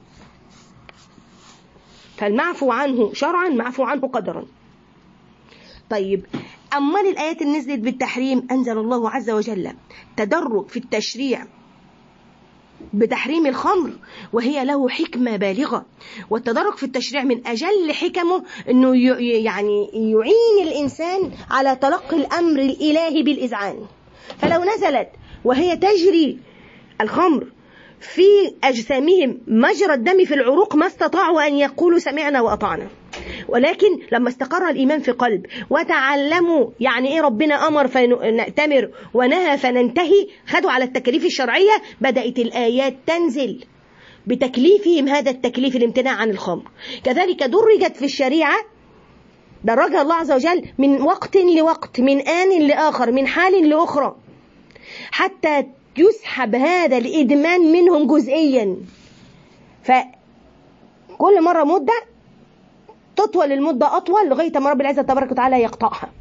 فالمعفو عنه شرعا معفو عنه قدرا طيب أمال الآيات اللي نزلت بالتحريم أنزل الله عز وجل تدرج في التشريع بتحريم الخمر وهي له حكمة بالغة والتدرج في التشريع من أجل حكمه أنه يعني يعين الإنسان على تلقي الأمر الإلهي بالإذعان فلو نزلت وهي تجري الخمر في أجسامهم مجرى الدم في العروق ما استطاعوا أن يقولوا سمعنا وأطعنا ولكن لما استقر الإيمان في قلب وتعلموا يعني إيه ربنا أمر فنأتمر ونهى فننتهي خدوا على التكاليف الشرعية بدأت الآيات تنزل بتكليفهم هذا التكليف الامتناع عن الخمر كذلك درجت في الشريعة درجها الله عز وجل من وقت لوقت من آن لآخر من حال لأخرى حتى يسحب هذا الإدمان منهم جزئيا فكل مرة مدة تطول المدة أطول لغاية ما رب العزة تبارك وتعالى يقطعها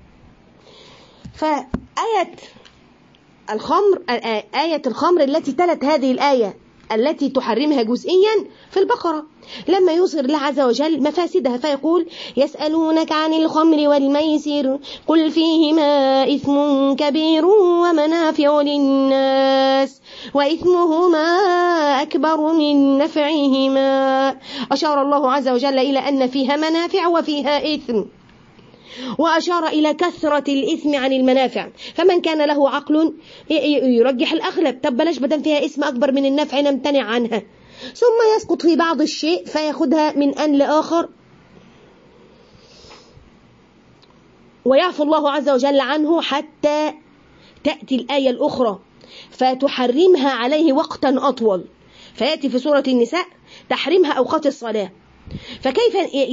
فآية الخمر آية الخمر التي تلت هذه الآية التي تحرمها جزئيا في البقرة لما يظهر الله عز وجل مفاسدها فيقول يسألونك عن الخمر والميسر قل فيهما إثم كبير ومنافع للناس وإثمهما أكبر من نفعهما أشار الله عز وجل إلى أن فيها منافع وفيها إثم وأشار إلى كثرة الإثم عن المنافع فمن كان له عقل يرجح الأغلب طب بلاش بدل فيها اسم أكبر من النفع نمتنع عنها ثم يسقط في بعض الشيء فياخدها من أن لآخر ويعفو الله عز وجل عنه حتى تأتي الآية الأخرى فتحرمها عليه وقتا أطول فيأتي في سورة النساء تحريمها أوقات الصلاة فكيف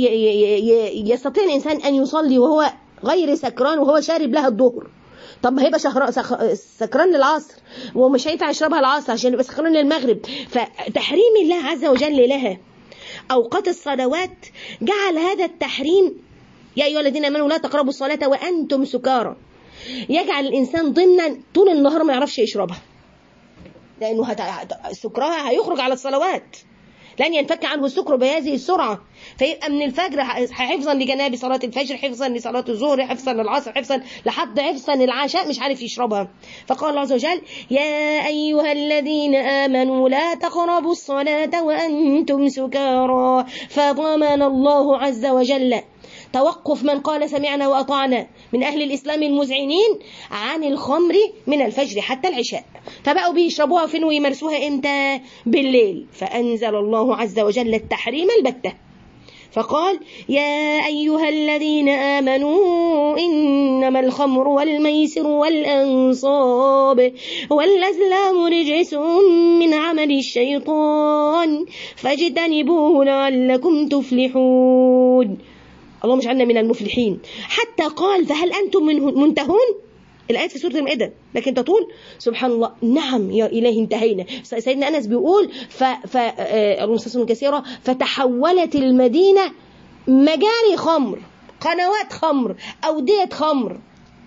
يستطيع الإنسان أن يصلي وهو غير سكران وهو شارب لها الظهر طب هيبقى شهر سكران للعصر ومش هينفع يشربها العصر عشان يبقى سكران للمغرب فتحريم الله عز وجل لها أوقات الصلوات جعل هذا التحريم يا أيها الذين آمنوا لا تقربوا الصلاة وأنتم سكارى يجعل الإنسان ضمنا طول النهار ما يعرفش يشربها لأنه هت... سكرها هيخرج على الصلوات لن ينفك عنه السكر بهذه السرعة فيبقى من الفجر حفظا لجناب صلاة الفجر حفظا لصلاة الظهر حفظا للعصر حفظا لحد حفظا العشاء مش عارف يشربها فقال الله عز وجل يا أيها الذين آمنوا لا تقربوا الصلاة وأنتم سكارى فضمن الله عز وجل توقف من قال سمعنا وأطعنا من أهل الإسلام المذعنين عن الخمر من الفجر حتى العشاء فبقوا بيشربوها فين ويمارسوها إمتى بالليل فأنزل الله عز وجل التحريم البتة فقال يا أيها الذين آمنوا إنما الخمر والميسر والأنصاب والأزلام رجس من عمل الشيطان فاجتنبوه لعلكم تفلحون اللهم اجعلنا من المفلحين حتى قال فهل أنتم منتهون الآيات في سورة المائدة لكن تطول سبحان الله نعم يا إلهي انتهينا سيدنا أنس بيقول ف, ف... اللهم كثيرة فتحولت المدينة مجاري خمر قنوات خمر أودية خمر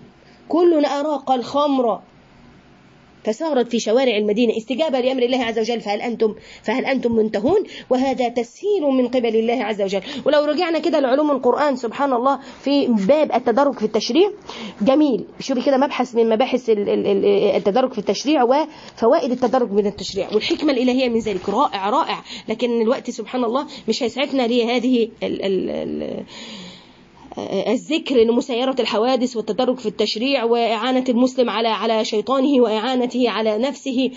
كلنا أراق الخمر فصارت في شوارع المدينة استجابة لأمر الله عز وجل فهل أنتم فهل أنتم منتهون وهذا تسهيل من قبل الله عز وجل ولو رجعنا كده لعلوم القرآن سبحان الله في باب التدرج في التشريع جميل شوفي كده مبحث من مباحث التدرج في التشريع وفوائد التدرج من التشريع والحكمة الإلهية من ذلك رائع رائع لكن الوقت سبحان الله مش هيسعفنا لهذه ال ال ال الذكر لمسايرة الحوادث والتدرج في التشريع وإعانة المسلم على على شيطانه وإعانته على نفسه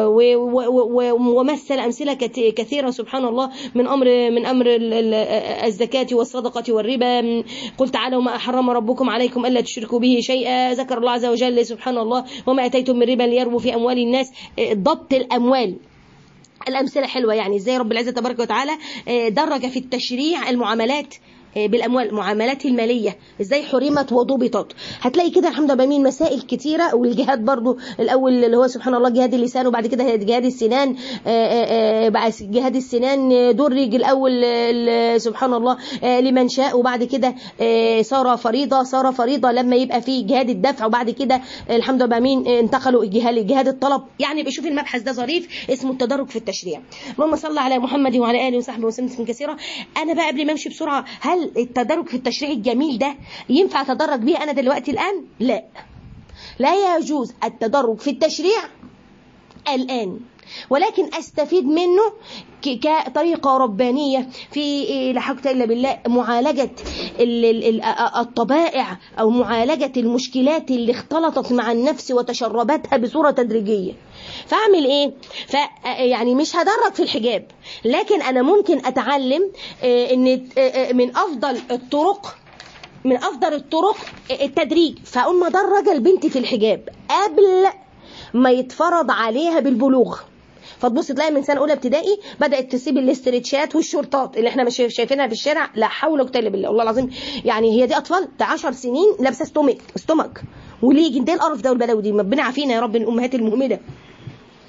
ومثل أمثلة كثيرة سبحان الله من أمر من أمر الزكاة والصدقة والربا قل تعالوا ما أحرم ربكم عليكم ألا تشركوا به شيئا ذكر الله عز وجل سبحان الله وما أتيتم من ربا ليربو في أموال الناس ضبط الأموال الأمثلة حلوة يعني إزاي رب العزة تبارك وتعالى درج في التشريع المعاملات بالاموال المعاملات الماليه ازاي حرمت وضبطت هتلاقي كده الحمد لله بمين مسائل كتيره والجهاد برضو الاول اللي هو سبحان الله جهاد اللسان وبعد كده جهاد السنان بعد جهاد السنان درج الاول سبحان الله لمن شاء وبعد كده صار فريضه صار فريضه لما يبقى في جهاد الدفع وبعد كده الحمد لله بمين انتقلوا جهاد جهاد الطلب يعني بشوف المبحث ده ظريف اسمه التدرج في التشريع اللهم صل على محمد وعلى اله وصحبه وسلم كثيرا انا بقى قبل ما امشي بسرعه هل التدرج في التشريع الجميل ده ينفع اتدرج بيه انا دلوقتي الان لا لا يجوز التدرج في التشريع الان ولكن استفيد منه كطريقه ربانيه في لا حول الا بالله معالجه الطبائع او معالجه المشكلات اللي اختلطت مع النفس وتشربتها بصوره تدريجيه فاعمل ايه ف يعني مش هدرج في الحجاب لكن انا ممكن اتعلم ان من افضل الطرق من افضل الطرق التدريج فاقوم مدرجه البنت في الحجاب قبل ما يتفرض عليها بالبلوغ فتبص تلاقي من سنه اولى ابتدائي بدات تسيب الاسترتشات والشورتات اللي احنا مش شايفينها في الشارع لا حول ولا قوه الا بالله والله العظيم يعني هي دي اطفال ده 10 سنين لابسه ستومك ستومك وليه ده القرف ده والبلاوي دي ربنا عافينا يا رب الامهات المهمله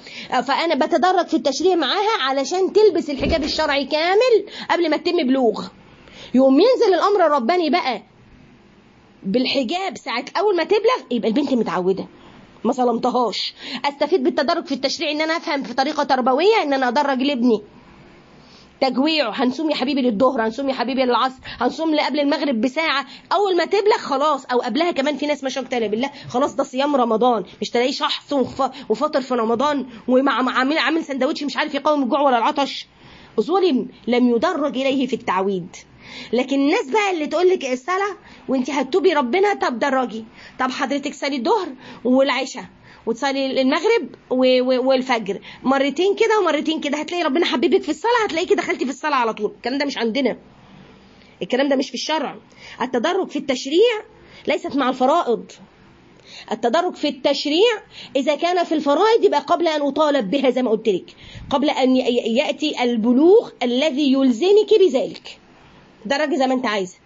فانا بتدرج في التشريع معاها علشان تلبس الحجاب الشرعي كامل قبل ما تتم بلوغ يقوم ينزل الامر الرباني بقى بالحجاب ساعة أول ما تبلغ يبقى البنت متعودة ما ظلمتهاش استفيد بالتدرج في التشريع ان انا افهم في طريقه تربويه ان انا ادرج لابني تجويعه هنصوم يا حبيبي للظهر هنصوم يا حبيبي للعصر هنصوم قبل المغرب بساعه اول ما تبلغ خلاص او قبلها كمان في ناس ما شاء الله بالله خلاص ده صيام رمضان مش تلاقيه شحط وف- وفطر في رمضان ومع مع- عامل عامل سندوتش مش عارف يقاوم الجوع ولا العطش ظلم لم يدرج اليه في التعويد لكن الناس بقى اللي تقول لك الصلاه وانت هتتوبي ربنا طب درجي طب حضرتك صلي الظهر والعشاء وتصلي المغرب و- و- والفجر مرتين كده ومرتين كده هتلاقي ربنا حبيبك في الصلاه هتلاقيكي دخلتي في الصلاه على طول الكلام ده مش عندنا الكلام ده مش في الشرع التدرج في التشريع ليست مع الفرائض التدرج في التشريع إذا كان في الفرائض يبقى قبل أن أطالب بها زي ما قلت لك قبل أن ي- يأتي البلوغ الذي يلزمك بذلك درجة زي ما أنت عايزة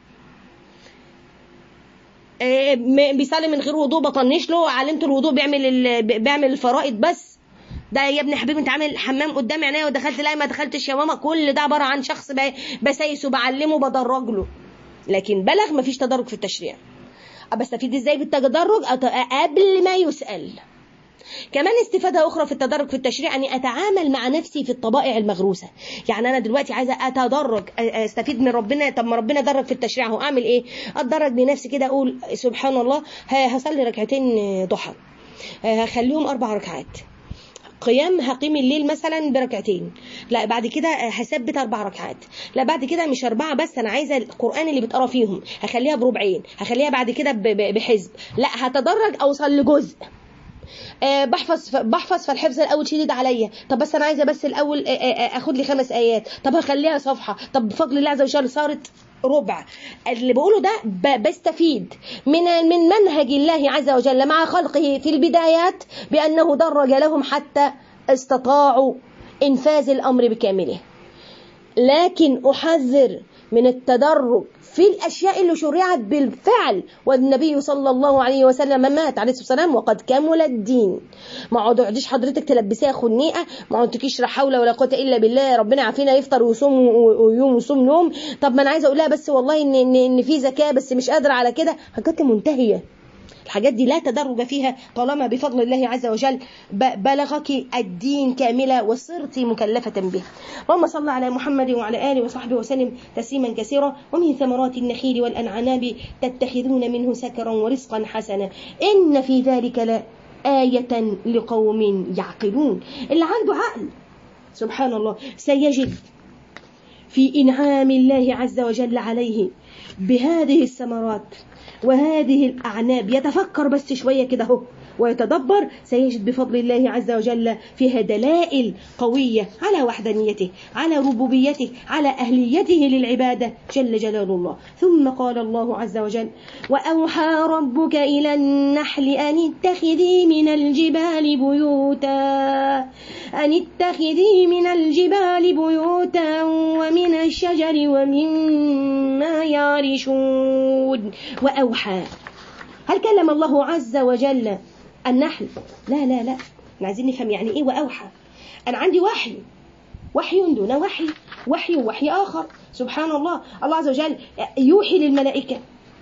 آه، م- بيصلي من غير وضوء بطنش له علمت الوضوء بيعمل ال- بيعمل الفرائض بس ده يا ابني حبيبي انت عامل حمام قدام عينيا ودخلت لا ما دخلتش يا ماما كل ده عباره عن شخص ب- بسايسه بعلمه بدرج له لكن بلغ مفيش تدرج في التشريع بستفيد ازاي بالتدرج أت- قبل ما يسأل كمان استفادة أخرى في التدرج في التشريع أني أتعامل مع نفسي في الطبائع المغروسة يعني أنا دلوقتي عايزة أتدرج أ- أستفيد من ربنا طب ما ربنا درج في التشريع هو أعمل إيه أتدرج بنفسي كده أقول سبحان الله ه- هصلي ركعتين ضحى هخليهم أربع ركعات قيام هقيم الليل مثلا بركعتين لا بعد كده هثبت اربع ركعات لا بعد كده مش اربعه بس انا عايزه القران اللي بتقرا فيهم هخليها بربعين هخليها بعد كده ب- ب- بحزب لا هتدرج اوصل لجزء آه بحفظ بحفظ فالحفظ الاول شديد عليا طب بس انا عايزه بس الاول آه آه اخد لي خمس ايات طب هخليها صفحه طب بفضل الله عز وجل صارت ربع اللي بقوله ده ب- بستفيد من من منهج الله عز وجل مع خلقه في البدايات بانه درج لهم حتى استطاعوا انفاذ الامر بكامله لكن احذر من التدرج في الاشياء اللي شرعت بالفعل والنبي صلى الله عليه وسلم مات عليه الصلاه والسلام وقد كمل الدين ما تقعديش حضرتك تلبسيها خنيقه ما عندكيش لا حول ولا قوه الا بالله ربنا عافينا يفطر ويصوم ويوم ويصوم يوم طب ما انا عايزه اقول لها بس والله ان ان, إن في زكاه بس مش قادره على كده حاجات منتهيه الحاجات دي لا تدرج فيها طالما بفضل الله عز وجل ب- بلغك الدين كاملة وصرت مكلفة به اللهم صل على محمد وعلى آله وصحبه وسلم تسليما كثيرا ومن ثمرات النخيل والأنعناب تتخذون منه سكرا ورزقا حسنا إن في ذلك لآية لقوم يعقلون اللي عنده عقل سبحان الله سيجد في إنعام الله عز وجل عليه بهذه الثمرات وهذه الأعناب يتفكر بس شوية كده اهو ويتدبر سيجد بفضل الله عز وجل فيها دلائل قوية على وحدانيته على ربوبيته على أهليته للعبادة جل جلال الله ثم قال الله عز وجل وأوحى ربك إلى النحل أن اتخذي من الجبال بيوتا أن اتخذي من الجبال بيوتا ومن الشجر ومما يعرشون وأوحى هل كلم الله عز وجل النحل لا لا لا احنا عايزين نفهم يعني ايه واوحى انا عندي وحي وحي دون وحي وحي ووحي اخر سبحان الله الله عز وجل يوحي للملائكه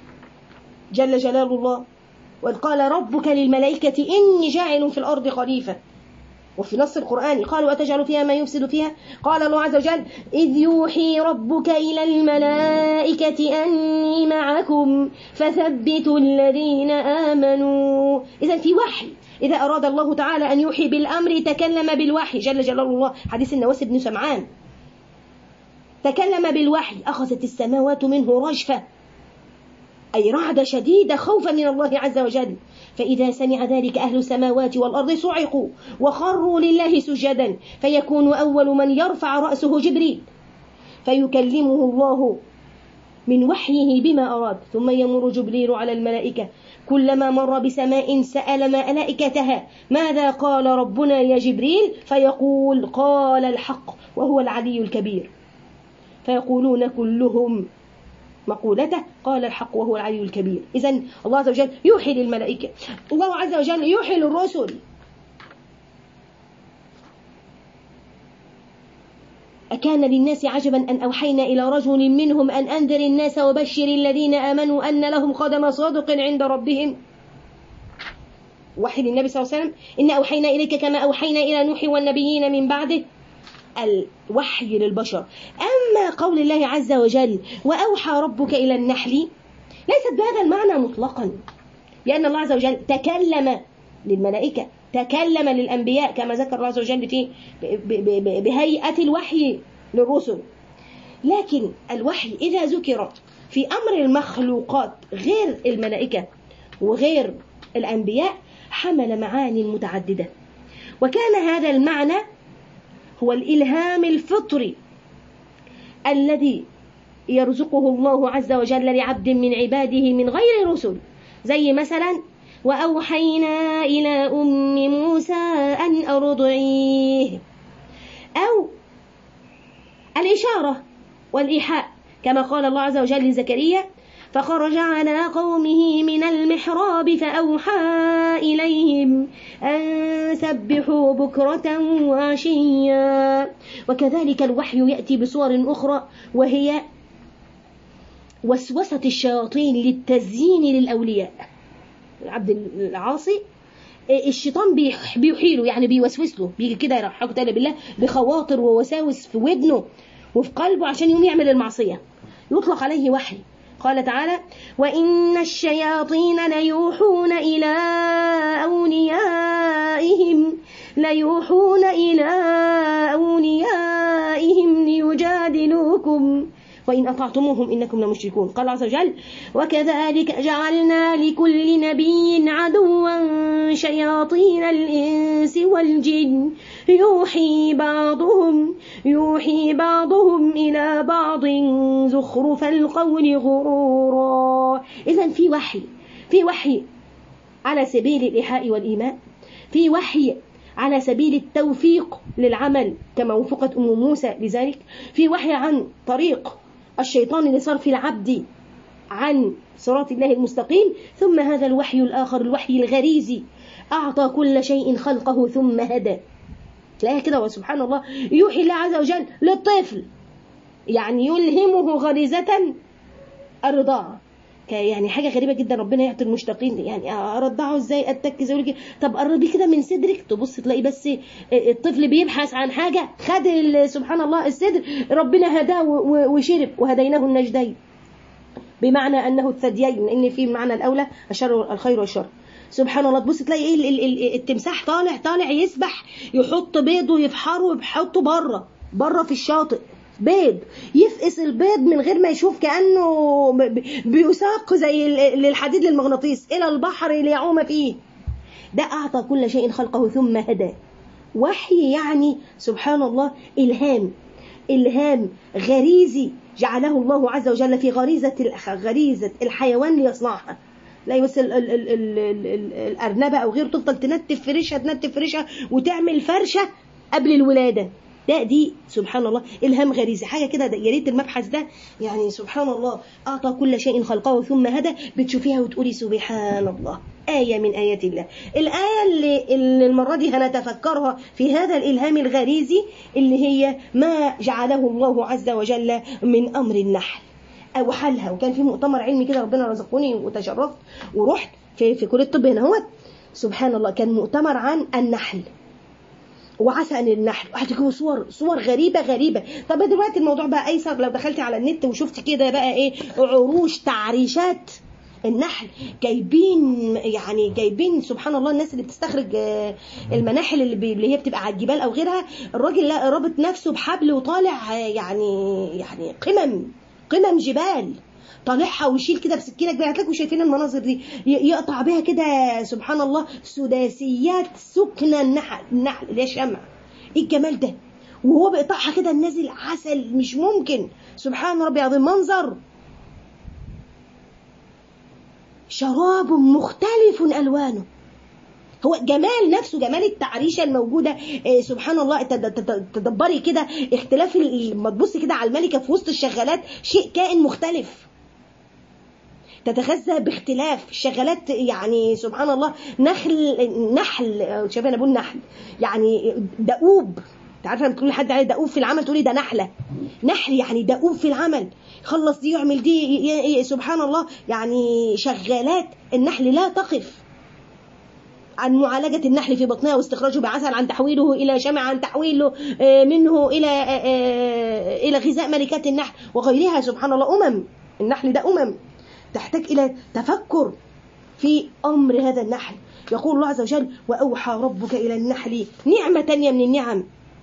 جل جلال الله وإذ قال ربك للملائكة إني جاعل في الأرض خليفة وفي نص القرآن قالوا أتجعل فيها ما يفسد فيها قال الله عز وجل إذ يوحي ربك إلى الملائكة أني معكم فثبتوا الذين آمنوا إذا في وحي إذا أراد الله تعالى أن يوحي بالأمر تكلم بالوحي جل جلال الله حديث النواس بن سمعان تكلم بالوحي أخذت السماوات منه رجفة أي رعدة شديدة خوفا من الله عز وجل فإذا سمع ذلك أهل السماوات والأرض صعقوا وخروا لله سجدا فيكون أول من يرفع رأسه جبريل فيكلمه الله من وحيه بما أراد ثم يمر جبريل على الملائكة كلما مر بسماء سأل ملائكتها ماذا قال ربنا يا جبريل فيقول قال الحق وهو العلي الكبير فيقولون كلهم مقولته قال الحق وهو العلي الكبير إذا الله عز وجل يوحي للملائكة الله عز وجل يوحي للرسل أكان للناس عجبا أن أوحينا إلى رجل منهم أن أنذر الناس وبشر الذين آمنوا أن لهم قدم صادق عند ربهم وحي للنبي صلى الله عليه وسلم إن أوحينا إليك كما أوحينا إلى نوح والنبيين من بعده الوحي للبشر أما قول الله عز وجل وأوحى ربك إلى النحل ليست بهذا المعنى مطلقا لأن الله عز وجل تكلم للملائكة تكلم للأنبياء كما ذكر الله عز وجل في بهيئة الوحي للرسل لكن الوحي إذا ذكر في أمر المخلوقات غير الملائكة وغير الأنبياء حمل معاني متعددة وكان هذا المعنى هو الإلهام الفطري الذي يرزقه الله عز وجل لعبد من عباده من غير رسل زي مثلا وأوحينا إلى أم موسى أن أرضعيه أو الإشارة والإيحاء كما قال الله عز وجل لزكريا فخرج على قومه من المحراب فأوحى إليهم أن سبحوا بكرة وعشيا وكذلك الوحي يأتي بصور أخرى وهي وسوسة الشياطين للتزيين للأولياء العبد العاصي الشيطان بيحيله يعني بيوسوس له بيجي كده يرحقه تعالى بالله بخواطر ووساوس في ودنه وفي قلبه عشان يقوم يعمل المعصية يطلق عليه وحي قال تعالى وإن الشياطين ليوحون إلى أوليائهم ليوحون إلى أوليائهم ليجادلوكم وإن أطعتموهم إنكم لمشركون قال عز وجل وكذلك جعلنا لكل نبي عدوا شياطين الإنس والجن يوحي بعضهم يوحي بعضهم إلى بعض زخرف القول غرورا إذا في وحي في وحي على سبيل الإيحاء والإيماء في وحي على سبيل التوفيق للعمل كما وفقت أم موسى لذلك في وحي عن طريق الشيطان لصرف العبد عن صراط الله المستقيم ثم هذا الوحي الآخر الوحي الغريزي أعطى كل شيء خلقه ثم هدى تلاقيها كده وسبحان الله يوحي الله عز وجل للطفل يعني يلهمه غريزة الرضاعة يعني حاجة غريبة جدا ربنا يعطي المشتاقين يعني أرضعه ازاي أتك زي طب قربي كده من صدرك تبص تلاقي بس الطفل بيبحث عن حاجة خد سبحان الله الصدر ربنا هداه وشرب وهديناه النجدين بمعنى أنه الثديين إن في معنى الأولى الشر الخير والشر سبحان الله تبص تلاقي ايه التمساح طالع طالع يسبح يحط بيضه يفحره ويحطه بره بره في الشاطئ بيض يفقس البيض من غير ما يشوف كأنه بيساق زي للحديد للمغناطيس إلى البحر ليعوم فيه ده أعطى كل شيء خلقه ثم هدى وحي يعني سبحان الله إلهام إلهام غريزي جعله الله عز وجل في غريزة غريزة الحيوان ليصنعها لا بس ال ال ال ال ال الأرنبة أو غيره تفضل تنتف في ريشها تنتف في ريشها وتعمل فرشة قبل الولادة ده دي سبحان الله الهام غريزي حاجه كده يا ريت المبحث ده يعني سبحان الله اعطى كل شيء خلقه ثم هدى بتشوفيها وتقولي سبحان الله آية من آيات الله الآية اللي, اللي المرة دي هنتفكرها في هذا الإلهام الغريزي اللي هي ما جعله الله عز وجل من أمر النحل أو حلها وكان في مؤتمر علمي كده ربنا رزقوني وتشرفت ورحت في, في كلية الطب هنا هو سبحان الله كان مؤتمر عن النحل وعسى ان النحل وهتجيبوا صور صور غريبه غريبه طب دلوقتي الموضوع بقى ايسر لو دخلتي على النت وشفتي كده بقى ايه عروش تعريشات النحل جايبين يعني جايبين سبحان الله الناس اللي بتستخرج المناحل اللي, بي اللي هي بتبقى على الجبال او غيرها الراجل لا رابط نفسه بحبل وطالع يعني يعني قمم قمم جبال طالعها ويشيل كده بسكينه كبيره هتلاقوا شايفين المناظر دي يقطع بيها كده سبحان الله سداسيات سكن النحل النحل اللي هي شمع ايه الجمال ده وهو بيقطعها كده نازل عسل مش ممكن سبحان ربي العظيم منظر شراب مختلف الوانه هو جمال نفسه جمال التعريشه الموجوده إيه سبحان الله تدبري كده اختلاف لما تبصي كده على الملكه في وسط الشغالات شيء كائن مختلف تتغذى باختلاف الشغالات يعني سبحان الله نخل نحل شايفين ابو النحل يعني دؤوب انت عارفه لما تقولي لحد عليه دؤوب في العمل تقولي ده نحله نحل يعني دؤوب في العمل خلص دي يعمل دي ي- ي- سبحان الله يعني شغالات النحل لا تقف عن معالجة النحل في بطنها واستخراجه بعسل عن تحويله إلى شمع عن تحويله آه، منه إلى آه، آه، إلى غذاء ملكات النحل وغيرها سبحان الله أمم النحل ده أمم تحتاج إلى تفكر في أمر هذا النحل يقول الله عز وجل وأوحى ربك إلى النحل نعمة تانية من النعم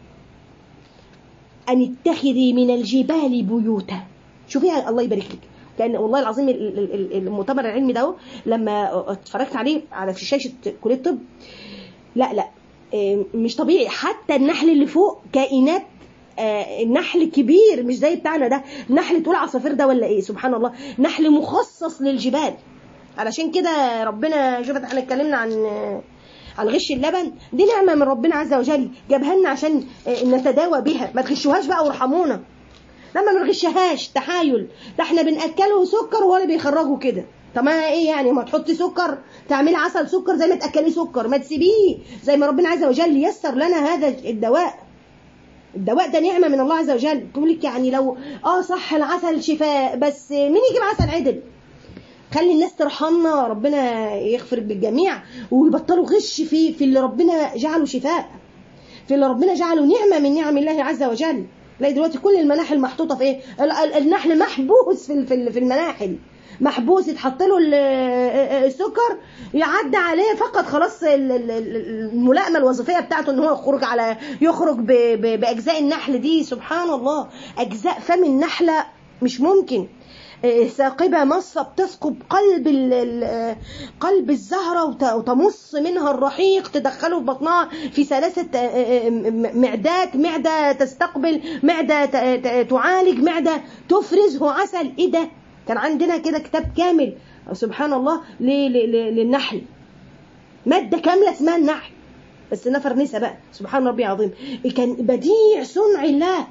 أن اتخذي من الجبال بيوتا شوفيها الله يبارك لك كان والله العظيم ال- ال- ال- المؤتمر العلمي ده لما اتفرجت عليه على في شاشه كليه الطب لا لا إيه، مش طبيعي حتى النحل اللي فوق كائنات آه، النحل كبير مش زي بتاعنا ده نحل تقول عصافير ده ولا ايه سبحان الله نحل مخصص للجبال علشان كده ربنا شوفت احنا اتكلمنا عن عن غش اللبن دي نعمه من ربنا عز وجل جابها لنا عشان آه، نتداوى بها ما تغشوهاش بقى وارحمونا لما ما بنغشهاش تحايل ده احنا بناكله سكر وهو اللي بيخرجه كده طب ما ايه يعني ما تحطي سكر تعملي عسل سكر زي ما تاكليه سكر ما تسيبيه زي ما ربنا عز وجل يسر لنا هذا الدواء الدواء ده نعمه من الله عز وجل تقول لك يعني لو اه صح العسل شفاء بس مين يجيب عسل عدل خلي الناس ترحمنا ربنا يغفر بالجميع ويبطلوا غش في في اللي ربنا جعله شفاء في اللي ربنا جعله نعمه من نعم الله عز وجل تلاقي دلوقتي كل المناحل محطوطه في ايه ال- ال- النحل محبوس في ال- في ال- في المناحل محبوس يتحط له ال- السكر يعدي عليه فقط خلاص ال- ال- ال- الملائمه الوظيفيه بتاعته ان هو يخرج على يخرج ب- ب- باجزاء النحل دي سبحان الله اجزاء فم النحله مش ممكن آه، ثاقبة مصة بتثقب قلب ال- ال- قلب الزهرة وت- وتمص منها الرحيق تدخله في بطنها في ثلاثة آه، آه، م- معدات معدة تستقبل معدة ت- ت- تعالج معدة تفرزه عسل ايه ده كان عندنا كده كتاب كامل سبحان الله ل- ل- ل- للنحل مادة كاملة اسمها النحل بس نفر نسا بقى سبحان ربي العظيم كان بديع صنع الله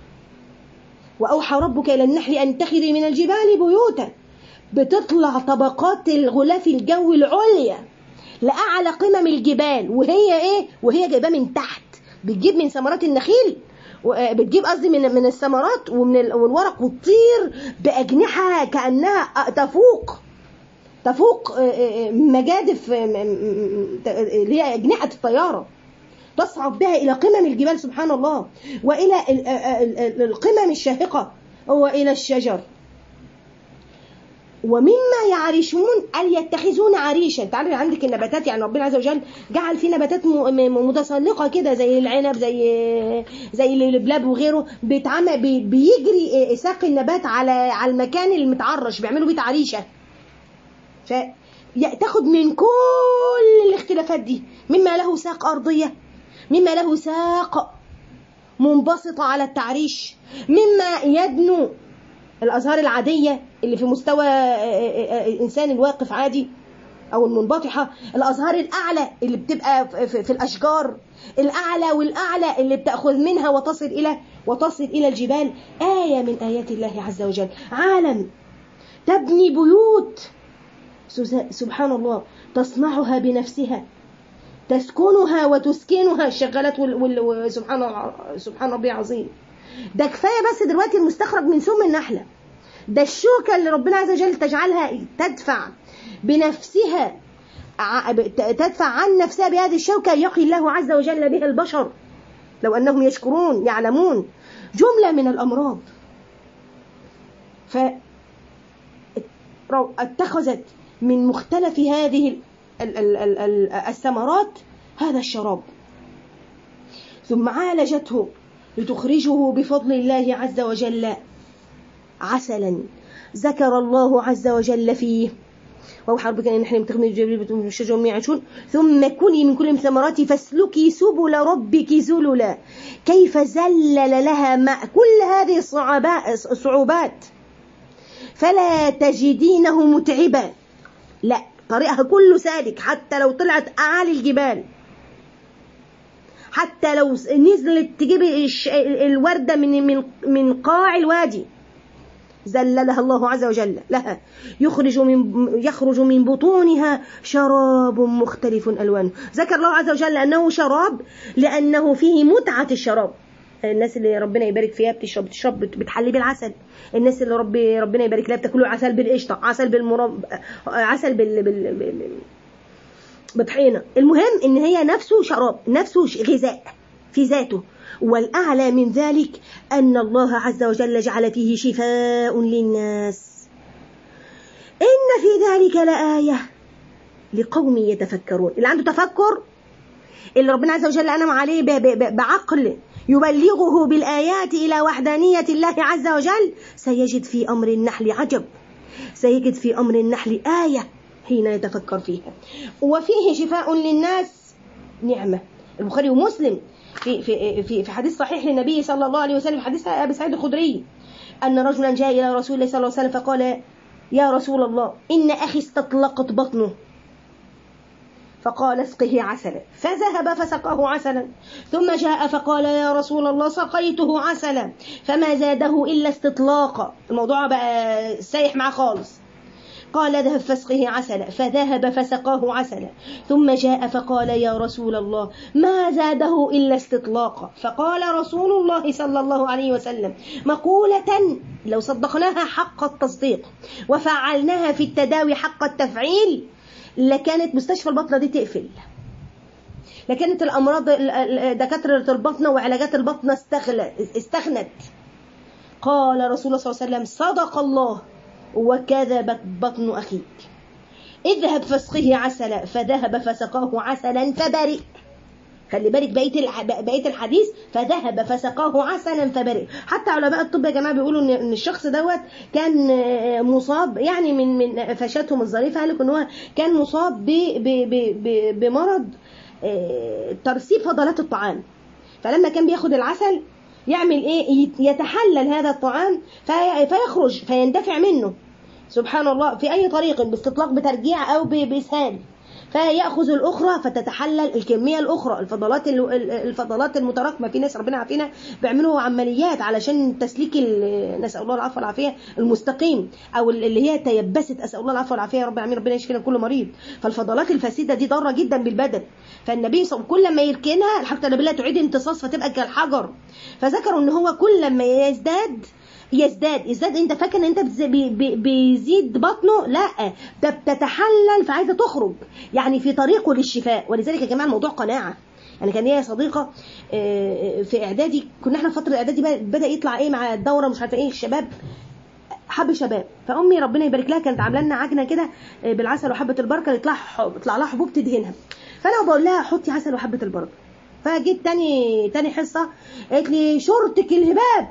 وأوحى ربك إلى النحل أن اتخذي من الجبال بيوتا بتطلع طبقات الغلاف الجوي العليا لأعلى قمم الجبال وهي إيه؟ وهي جايباه من تحت بتجيب من ثمرات النخيل و- آه، بتجيب قصدي من من الثمرات ومن ال- والورق وتطير بأجنحة كأنها آه، تفوق تفوق آه، آه، مجادف آه، م- م- ت- آه، اللي هي أجنحة الطيارة تصعد بها إلى قمم الجبال سبحان الله وإلى ال- ال- ال- القمم الشاهقة وإلى الشجر ومما يعرشون أن يتخذون عريشا تعالى عندك النباتات يعني ربنا عز وجل جعل في نباتات م- م- متسلقة كده زي العنب زي زي اللبلاب وغيره بيتعمل بي- بيجري ساق النبات على على المكان المتعرش بيعملوا بيه عريشة ف ي- تاخد من كل الاختلافات دي مما له ساق أرضية مما له ساق منبسطة على التعريش مما يدنو الأزهار العادية اللي في مستوى آه، آه، آه، الإنسان الواقف عادي أو المنبطحة الأزهار الأعلى اللي بتبقى في- في في الأشجار الأعلى والأعلى اللي بتأخذ منها وتصل إلى وتصل إلى الجبال آية من آيات الله عز وجل عالم تبني بيوت سوز- سبحان الله تصنعها بنفسها تسكنها وتسكنها الشغالات وال... وال... وسبحان الله سبحان ربي العظيم ده كفايه بس دلوقتي المستخرج من سم النحله ده الشوكه اللي ربنا عز وجل تجعلها تدفع بنفسها ع- ب- ت- تدفع عن نفسها بهذه الشوكه يقي الله عز وجل بها البشر لو انهم يشكرون يعلمون جمله من الامراض ف رو- اتخذت من مختلف هذه ال- ال- ال- ال- ال- الثمرات هذا الشراب ثم عالجته لتخرجه بفضل الله عز وجل عسلا ذكر الله عز وجل فيه وأوحى ربك أن نحن نتخذ من الجبال من الشجر ومن يعيشون ثم كلي من كل الثمرات فاسلكي سبل ربك ذللا كيف زلل لها مع كل هذه الصعوبات الصعوبات فلا تجدينه متعبا لا طريقها كله سالك حتى لو طلعت أعالي الجبال حتى لو نزلت تجيب الش- الوردة من من من قاع الوادي ذللها الله عز وجل لها يخرج من يخرج من بطونها شراب مختلف الوانه ذكر الله عز وجل انه شراب لانه فيه متعه الشراب الناس اللي ربنا يبارك فيها بتشرب بتشرب بتحلي بالعسل الناس اللي ربي ربنا يبارك لها بتاكلوا عسل بالقشطه عسل بالمرب عسل بال, بال... بال... بطحينه المهم ان هي نفسه شراب نفسه غذاء في ذاته والأعلى من ذلك أن الله عز وجل جعل فيه شفاء للناس إن في ذلك لآية لقوم يتفكرون اللي عنده تفكر اللي ربنا عز وجل أنعم عليه بعقل يبلغه بالآيات إلى وحدانية الله عز وجل سيجد في أمر النحل عجب سيجد في أمر النحل آية حين يتفكر فيها وفيه شفاء للناس نعمة البخاري ومسلم في في في في حديث صحيح للنبي صلى الله عليه وسلم حديث ابي سعيد الخدري ان رجلا جاء الى رسول الله صلى الله عليه وسلم فقال يا رسول الله ان اخي استطلقت بطنه فقال اسقه عسلا فذهب فسقاه عسلا ثم جاء فقال يا رسول الله سقيته عسلا فما زاده الا استطلاقا الموضوع بقى سايح معاه خالص قال اذهب فاسقه عسلا فذهب فسقاه عسلا ثم جاء فقال يا رسول الله ما زاده إلا استطلاقا فقال رسول الله صلى الله عليه وسلم مقولة لو صدقناها حق التصديق وفعلناها في التداوي حق التفعيل لكانت مستشفى البطنة دي تقفل لكانت الأمراض دكاترة البطنة وعلاجات البطنة استغنت قال رسول الله صلى الله عليه وسلم صدق الله وكذبت بطن أخيك اذهب فاسقه عسلا فذهب فسقاه عسلا فبرئ خلي بالك بقيه بقيه الحديث فذهب فسقاه عسلا فبرئ حتى علماء الطب يا جماعه بيقولوا ان الشخص دوت كان مصاب يعني من من فشاتهم الظريفه قال ان هو كان مصاب ب ب ب بمرض ترسيب فضلات الطعام فلما كان بياخد العسل يعمل ايه يتحلل هذا الطعام فيخرج فيندفع منه سبحان الله في اي طريق باستطلاق بترجيع او باسهال فياخذ الاخرى فتتحلل الكميه الاخرى الفضلات الفضلات المتراكمه في ناس ربنا عافينا بيعملوا عمليات علشان تسليك نسال الله العفو والعافيه المستقيم او اللي هي تيبست اسال الله العفو والعافيه يا رب العالمين ربنا يشفينا كل مريض فالفضلات الفاسده دي ضاره جدا بالبدن فالنبي صلى كل ما يركنها الحمد لله بالله تعيد امتصاص فتبقى كالحجر فذكروا ان هو كل ما يزداد يزداد يزداد انت فاكر ان انت بي بي بيزيد بطنه لا ده بتتحلل فعايزه تخرج يعني في طريقه للشفاء ولذلك يا جماعه الموضوع قناعه يعني كان ليا صديقه في اعدادي كنا احنا في فتره الاعدادي بدا يطلع ايه مع الدوره مش عارفه ايه الشباب حب شباب فامي ربنا يبارك لها كانت عامله لنا عجنه كده بالعسل وحبه البركه يطلع يطلع لها حبوب تدهنها فانا بقول لها حطي عسل وحبه البركه فجيت تاني تاني حصه قالت لي شورتك الهباب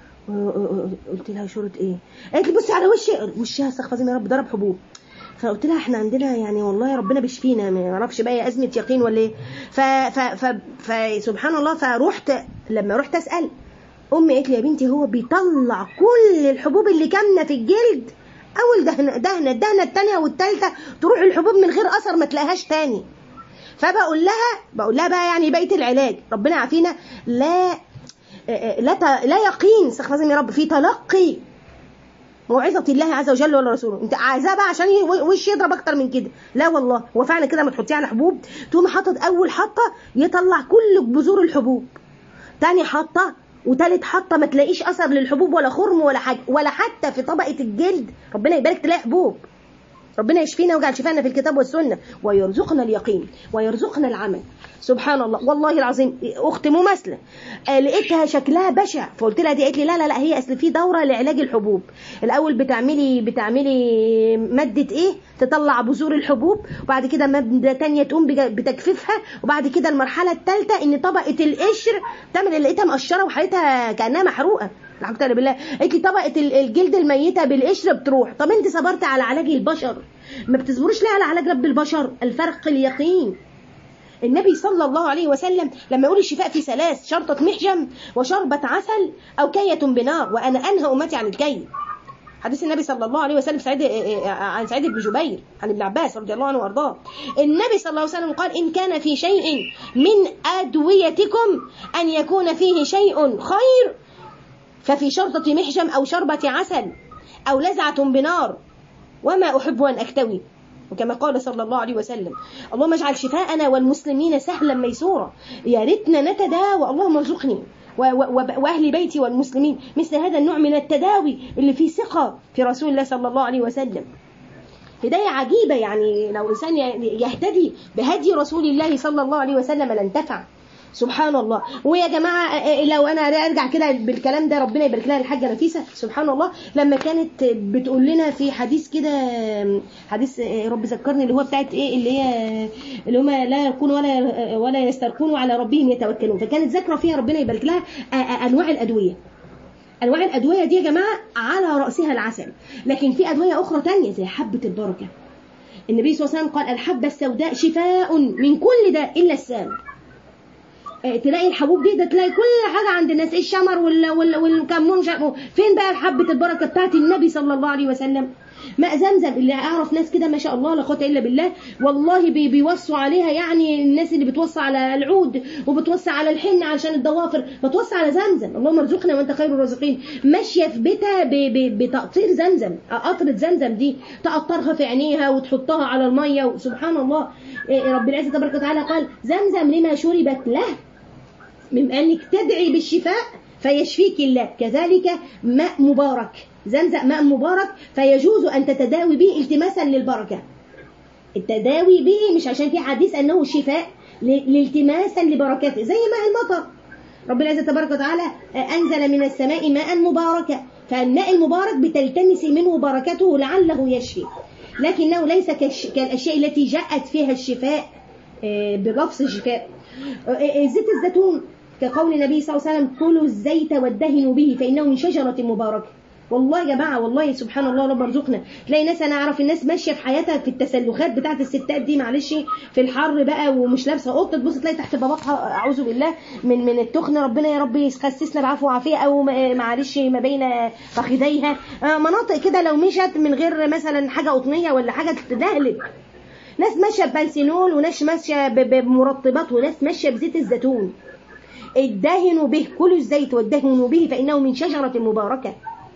قلت لها شورت ايه قالت لي بصي على وشي وشها استغفر يا رب ضرب حبوب فقلت لها احنا عندنا يعني والله ربنا بيشفينا ما اعرفش بقى ازمه يقين ولا ايه ف ف ف فسبحان الله فروحت لما رحت اسال امي قالت لي يا بنتي هو بيطلع كل الحبوب اللي كامنه في الجلد اول دهنه دهنه الدهنه الثانيه والثالثه تروح الحبوب من غير اثر ما تلاقيهاش تاني فبقول لها بقول لها بقى يعني بقيه العلاج ربنا يعافينا لا لا لا يقين استغفر يا رب في تلقي موعظة الله عز وجل ولا رسوله انت عايزاه بقى عشان وش يضرب اكتر من كده لا والله هو فعلا كده ما تحطيه على حبوب تقوم حاطط اول حطه يطلع كل بذور الحبوب تاني حطه وتالت حطه ما تلاقيش اثر للحبوب ولا خرم ولا حاجه ولا حتى في طبقه الجلد ربنا يبارك تلاقي حبوب ربنا يشفينا ويجعل شفانا في الكتاب والسنه ويرزقنا اليقين ويرزقنا العمل سبحان الله والله العظيم اخت مماثله لقيتها شكلها بشع فقلت لها دي قالت لي لا لا لا هي اصل في دوره لعلاج الحبوب الاول بتعملي بتعملي ماده ايه تطلع بذور الحبوب وبعد كده ماده ثانيه تقوم بتجفيفها وبعد كده المرحله الثالثه ان طبقه القشر تعمل لقيتها مقشره وحالتها كانها محروقه الحمد لله بالله قالت لي طبقه الجلد الميته بالقشر بتروح طب انت صبرت على علاج البشر ما بتصبروش ليه على علاج رب البشر الفرق اليقين النبي صلى الله عليه وسلم لما يقول الشفاء في ثلاث شرطة محجم وشربة عسل أو كية بنار وأنا أنهى أمتي عن الكي حديث النبي صلى الله عليه وسلم سعيد عن سعيد بن جبير عن ابن عباس رضي الله عنه وارضاه النبي صلى الله عليه وسلم قال ان كان في شيء من ادويتكم ان يكون فيه شيء خير ففي شرطة محجم او شربة عسل أو لزعة بنار وما أحب أن أكتوي وكما قال صلى الله عليه وسلم اللهم اجعل شفاءنا والمسلمين سهلا ميسورا يا ريتنا نتداوى اللهم ارزقني واهل بيتي والمسلمين مثل هذا النوع من التداوي اللي فيه ثقه في رسول الله صلى الله عليه وسلم هداية عجيبة يعني لو إنسان يهتدي بهدي رسول الله صلى الله عليه وسلم لانتفع سبحان الله ويا جماعة لو أنا أرجع كده بالكلام ده ربنا يبارك لها الحاجة نفيسة سبحان الله لما كانت بتقول لنا في حديث كده حديث رب ذكرني اللي هو بتاعت إيه اللي هي اللي هم لا يكونوا ولا ولا يسترقون على ربهم يتوكلون فكانت ذاكرة فيها ربنا يبارك لها أنواع الأدوية انواع الادويه دي يا جماعه على راسها العسل لكن في ادويه اخرى تانية زي حبه البركه النبي صلى الله عليه وسلم قال الحبه السوداء شفاء من كل داء الا السام تلاقي الحبوب دي ده تلاقي كل حاجه عند الناس الشمر وال وال والكمون فين بقى حبه البركه بتاعت النبي صلى الله عليه وسلم ماء زمزم اللي اعرف ناس كده ما شاء الله لا قوه الا بالله والله بي بيوصوا عليها يعني الناس اللي بتوصى على العود وبتوصى على الحنه علشان الضوافر بتوصى على زمزم اللهم ارزقنا وانت خير الرازقين ماشيه في بيتها بتقطير زمزم قطره زمزم دي تقطرها في عينيها وتحطها على الميه سبحان الله رب العزه تبارك وتعالى قال زمزم لما شربت له من انك تدعي بالشفاء فيشفيك الله كذلك ماء مبارك زمزم ماء مبارك فيجوز أن تتداوي به التماسا للبركة التداوي به مش عشان في حديث أنه شفاء لالتماسا لبركته زي ماء المطر رب العزة تبارك وتعالى أنزل من السماء ماء مباركا فالماء المبارك بتلتمس منه بركته لعله يشفي لكنه ليس كالأشياء التي جاءت فيها الشفاء بلفظ الشفاء زيت الزيتون كقول النبي صلى الله عليه وسلم كلوا الزيت وادهنوا به فإنه من شجرة مباركة والله يا جماعه والله سبحان الله رب ارزقنا تلاقي ناس انا اعرف الناس ماشيه في حياتها في التسلخات بتاعت الستات دي معلش في الحر بقى ومش لابسه قطه تبص تلاقي تحت باباتها اعوذ بالله من من التخن ربنا يا رب يخسسنا بعفو وعافيه او معلش ما بين فخذيها مناطق كده لو مشت من غير مثلا حاجه قطنيه ولا حاجه تدهلك ناس ماشيه ببنسينول وناس ماشيه بمرطبات وناس ماشيه بزيت الزيتون ادهنوا به كلوا الزيت وادهنوا به فانه من شجره مباركه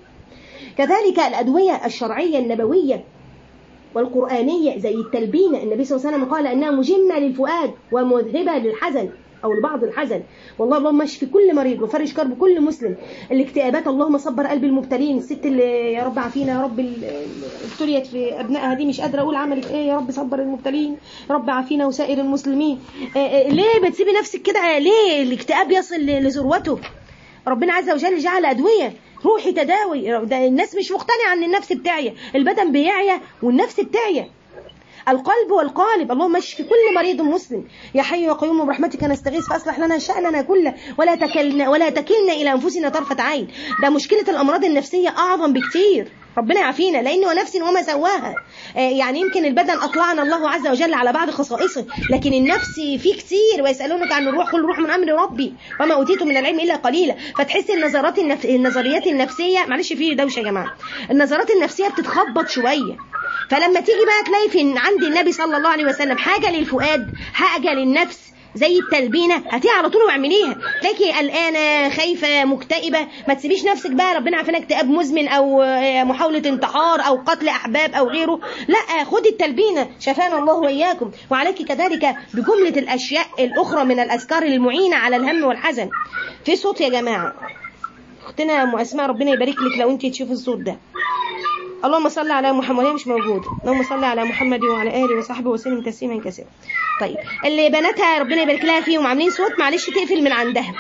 كذلك الأدوية الشرعية النبوية والقرآنية زي التلبينة النبي صلى الله عليه وسلم قال أنها مجمة للفؤاد ومذهبة للحزن أو لبعض الحزن والله اللهم اشفي كل مريض وفرج كرب كل مسلم الاكتئابات اللهم صبر قلب المبتلين الست اللي يا رب عافينا يا رب ابتليت في أبنائها دي مش قادرة أقول عملت إيه يا رب صبر المبتلين يا رب عافينا وسائر المسلمين ليه بتسيبي نفسك كده ليه الاكتئاب يصل لذروته ربنا عز وجل جعل أدوية روحي تداوي ده الناس مش مقتنعة ان النفس بتعيا البدن بيعيا والنفس بتعيا القلب والقالب اللهم اشف كل مريض مسلم يا حي يا قيوم برحمتك نستغيث فاصلح لنا شأننا كله ولا تكلنا ولا تكلنا الى انفسنا طرفة عين ده مشكلة الامراض النفسية اعظم بكتير ربنا يعافينا لانه ونفس وما سواها يعني يمكن البدن اطلعنا الله عز وجل على بعض خصائصه لكن النفس فيه كتير ويسالونك عن الروح قل الروح من امر ربي وما اوتيتم من العلم الا قليلا فتحس النظرات النف... النظريات النفسيه معلش في دوشه يا جماعه النظرات النفسيه بتتخبط شويه فلما تيجي بقى تلاقي في عند النبي صلى الله عليه وسلم حاجه للفؤاد حاجه للنفس زي التلبينه هاتيها على طول واعمليها تلاقي قلقانه خايفه مكتئبه ما تسيبيش نفسك بقى ربنا عارفين اكتئاب مزمن او محاوله انتحار او قتل احباب او غيره لا خدي التلبينه شفانا الله واياكم وعليك كذلك بجمله الاشياء الاخرى من الاذكار المعينه على الهم والحزن في صوت يا جماعه اختنا ام اسماء ربنا يبارك لك لو انت تشوفي الصوت ده اللهم صل على محمد هي مش موجوده اللهم صل على محمد وعلى اله وصحبه وسلم تسليما كثيرا طيب اللي بناتها ربنا يبارك لها فيهم عاملين صوت معلش تقفل من عندها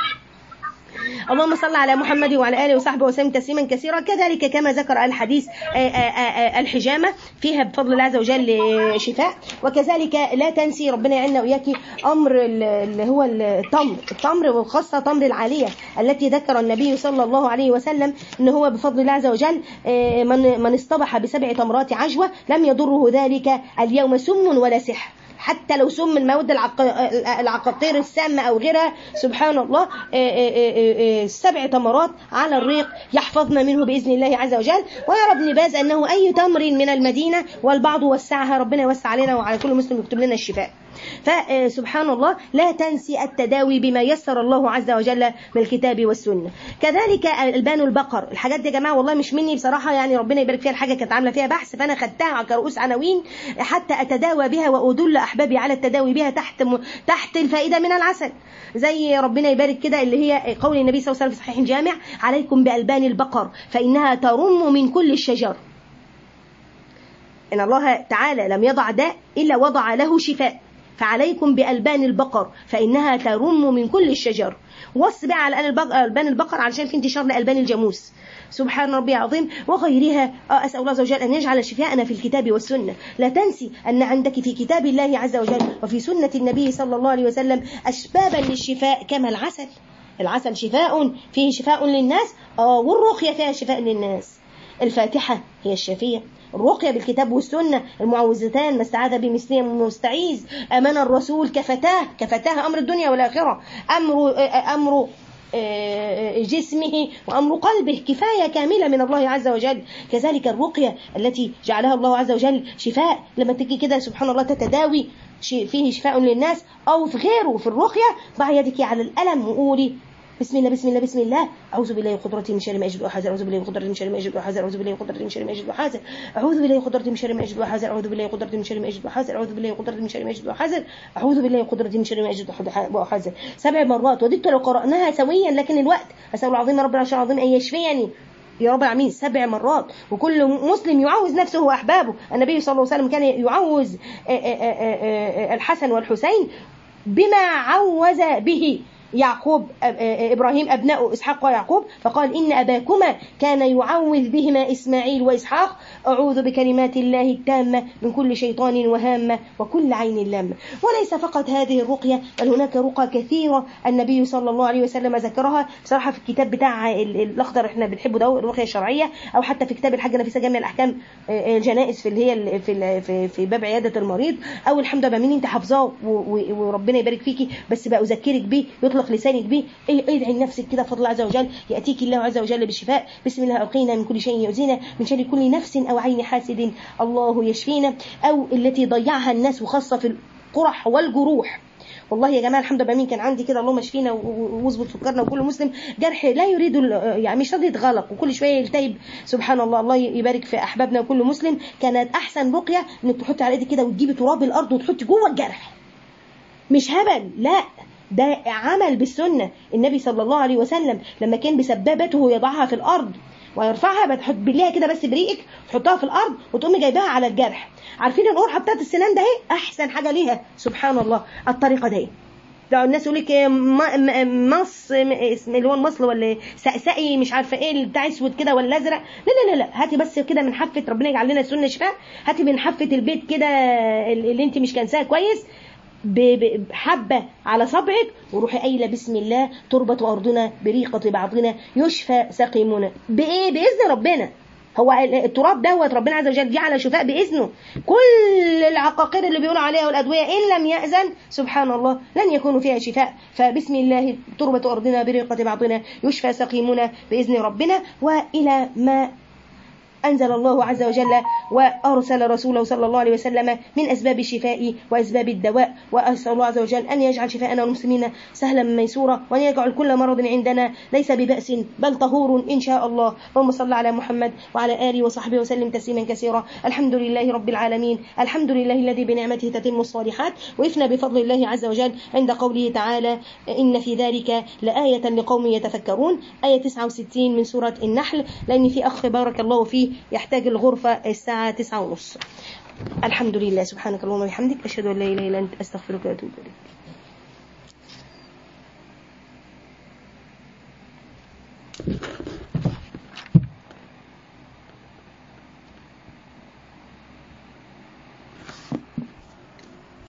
اللهم صل على محمد وعلى اله وصحبه وسلم تسليما كثيرا كذلك كما ذكر الحديث الحجامه فيها بفضل الله عز وجل شفاء وكذلك لا تنسي ربنا يعيننا واياك امر اللي هو التمر التمر وخاصه تمر العاليه التي ذكر النبي صلى الله عليه وسلم ان هو بفضل الله عز وجل من من اصطبح بسبع تمرات عجوه لم يضره ذلك اليوم سم ولا سحر حتى لو سم المواد العق... العقاقير السامة أو غيرها سبحان الله سبع تمرات على الريق يحفظنا منه بإذن الله عز وجل ويرى ابن باز أنه أي تمر من المدينة والبعض وسعها ربنا يوسع علينا وعلى كل مسلم يكتب لنا الشفاء فسبحان الله لا تنسي التداوي بما يسر الله عز وجل من الكتاب والسنة كذلك البان البقر الحاجات دي يا جماعة والله مش مني بصراحة يعني ربنا يبارك فيها الحاجة كانت عاملة فيها بحث فأنا خدتها كرؤوس عناوين حتى أتداوى بها وأدل أحبابي على التداوي بها تحت م... تحت الفائدة من العسل زي ربنا يبارك كده اللي هي قول النبي صلى الله عليه وسلم في صحيح الجامع عليكم بألبان البقر فإنها ترم من كل الشجر إن الله تعالى لم يضع داء إلا وضع له شفاء فعليكم بألبان البقر فإنها ترم من كل الشجر وص بقى على ألبان البقر علشان في انتشار لألبان الجاموس سبحان ربي العظيم وغيرها أسأل الله عز وجل أن يجعل شفاءنا في الكتاب والسنة لا تنسي أن عندك في كتاب الله عز وجل وفي سنة النبي صلى الله عليه وسلم أسبابا للشفاء كما العسل العسل شفاء فيه شفاء للناس آه والرقية فيها شفاء للناس الفاتحة هي الشافية الرقية بالكتاب والسنة المعوذتان ما استعاذ بمثلها مستعيذ أمان الرسول كفتاه كفتاه أمر الدنيا والآخرة أمر أمر جسمه وأمر قلبه كفاية كاملة من الله عز وجل كذلك الرقية التي جعلها الله عز وجل شفاء لما تجي كده سبحان الله تتداوي فيه شفاء للناس أو في غيره في الرقية ضع يدك على الألم وقولي بسم الله بسم الله بسم الله أعوذ بالله قدرتي من شر ما أجد وأحذر أعوذ بالله قدرتي من شر ما أجد وأحذر أعوذ بالله قدرتي من شر ما أجد وأحذر أعوذ بالله قدرتي من شر ما أجد وأحذر أعوذ بالله قدرتي من شر ما أجد وأحذر أعوذ بالله قدرتي من شر ما أجد وأحذر أعوذ بالله قدرتي من شر ما أجد وأحذر سبع مرات وددت لو قرأناها سويا لكن الوقت أسأل العظيم رب العرش العظيم أن يشفيني يا رب العالمين سبع مرات وكل مسلم يعوز نفسه وأحبابه النبي صلى الله عليه وسلم كان يعوز الحسن والحسين بما عوز به يعقوب إبراهيم أبناء إسحاق ويعقوب فقال إن أباكما كان يعوذ بهما إسماعيل وإسحاق أعوذ بكلمات الله التامة من كل شيطان وهامة وكل عين لامة وليس فقط هذه الرقية بل هناك رقى كثيرة النبي صلى الله عليه وسلم ذكرها بصراحة في الكتاب بتاع الأخضر احنا بنحبه ده الرقية الشرعية أو حتى في كتاب الحاج نفيسة جامع الأحكام الجنائز في اللي هي في في, في باب عيادة المريض أو الحمد لله مين أنت حافظاه وربنا يبارك فيكي بس بقى أذكرك بيه يطلق لسانك به ادعي لنفسك كده فضل عز وجل يأتيك الله عز وجل بالشفاء بسم الله أرقينا من كل شيء يؤذينا من شر كل نفس أو عين حاسد الله يشفينا أو التي ضيعها الناس وخاصة في القرح والجروح والله يا جماعه الحمد لله مين كان عندي كده اللهم اشفينا واظبط سكرنا وكل مسلم جرح لا يريد يعني مش راضي يتغلق وكل شويه يلتهب سبحان الله الله يبارك في احبابنا وكل مسلم كانت احسن رقيه انك تحطي على ايدك كده وتجيبي تراب الارض وتحطي جوه الجرح مش هبل لا ده عمل بالسنة النبي صلى الله عليه وسلم لما كان بسبابته يضعها في الأرض ويرفعها بتحط بالله كده بس بريقك تحطها في الأرض وتقومي جايباها على الجرح عارفين القرحة بتاعت السنان ده ايه أحسن حاجة ليها سبحان الله الطريقة دي ده الناس يقول لك مص اسم اللي هو المصل ولا سقسقي مش عارفه ايه بتاع اسود كده ولا ازرق لا لا لا لا هاتي بس كده من حافه ربنا يجعل لنا السنه شفاء هاتي من حافه البيت كده اللي انت مش كنساها كويس بحبة على صبعك وروحي قايلة بسم الله تربة أرضنا بريقة بعضنا يشفى سقيمنا بإيه بإذن ربنا هو التراب دوت ربنا عز وجل جعل شفاء بإذنه كل العقاقير اللي بيقولوا عليها والأدوية إن لم يأذن سبحان الله لن يكون فيها شفاء فبسم الله تربة أرضنا بريقة بعضنا يشفى سقيمنا بإذن ربنا وإلى ما أنزل الله عز وجل وأرسل رسوله صلى الله عليه وسلم من أسباب الشفاء وأسباب الدواء وأسأل الله عز وجل أن يجعل شفاءنا والمسلمين سهلا ميسورا وأن يجعل كل مرض عندنا ليس ببأس بل طهور إن شاء الله اللهم صل على محمد وعلى آله وصحبه وسلم تسليما كثيرا الحمد لله رب العالمين الحمد لله الذي بنعمته تتم الصالحات وإفنا بفضل الله عز وجل عند قوله تعالى إن في ذلك لآية لقوم يتفكرون آية 69 من سورة النحل لأن في أخ بارك الله فيه يحتاج الغرفة الساعة تسعة ونص الحمد لله سبحانك اللهم وبحمدك أشهد أن لا إله إلا أنت أستغفرك وأتوب إليك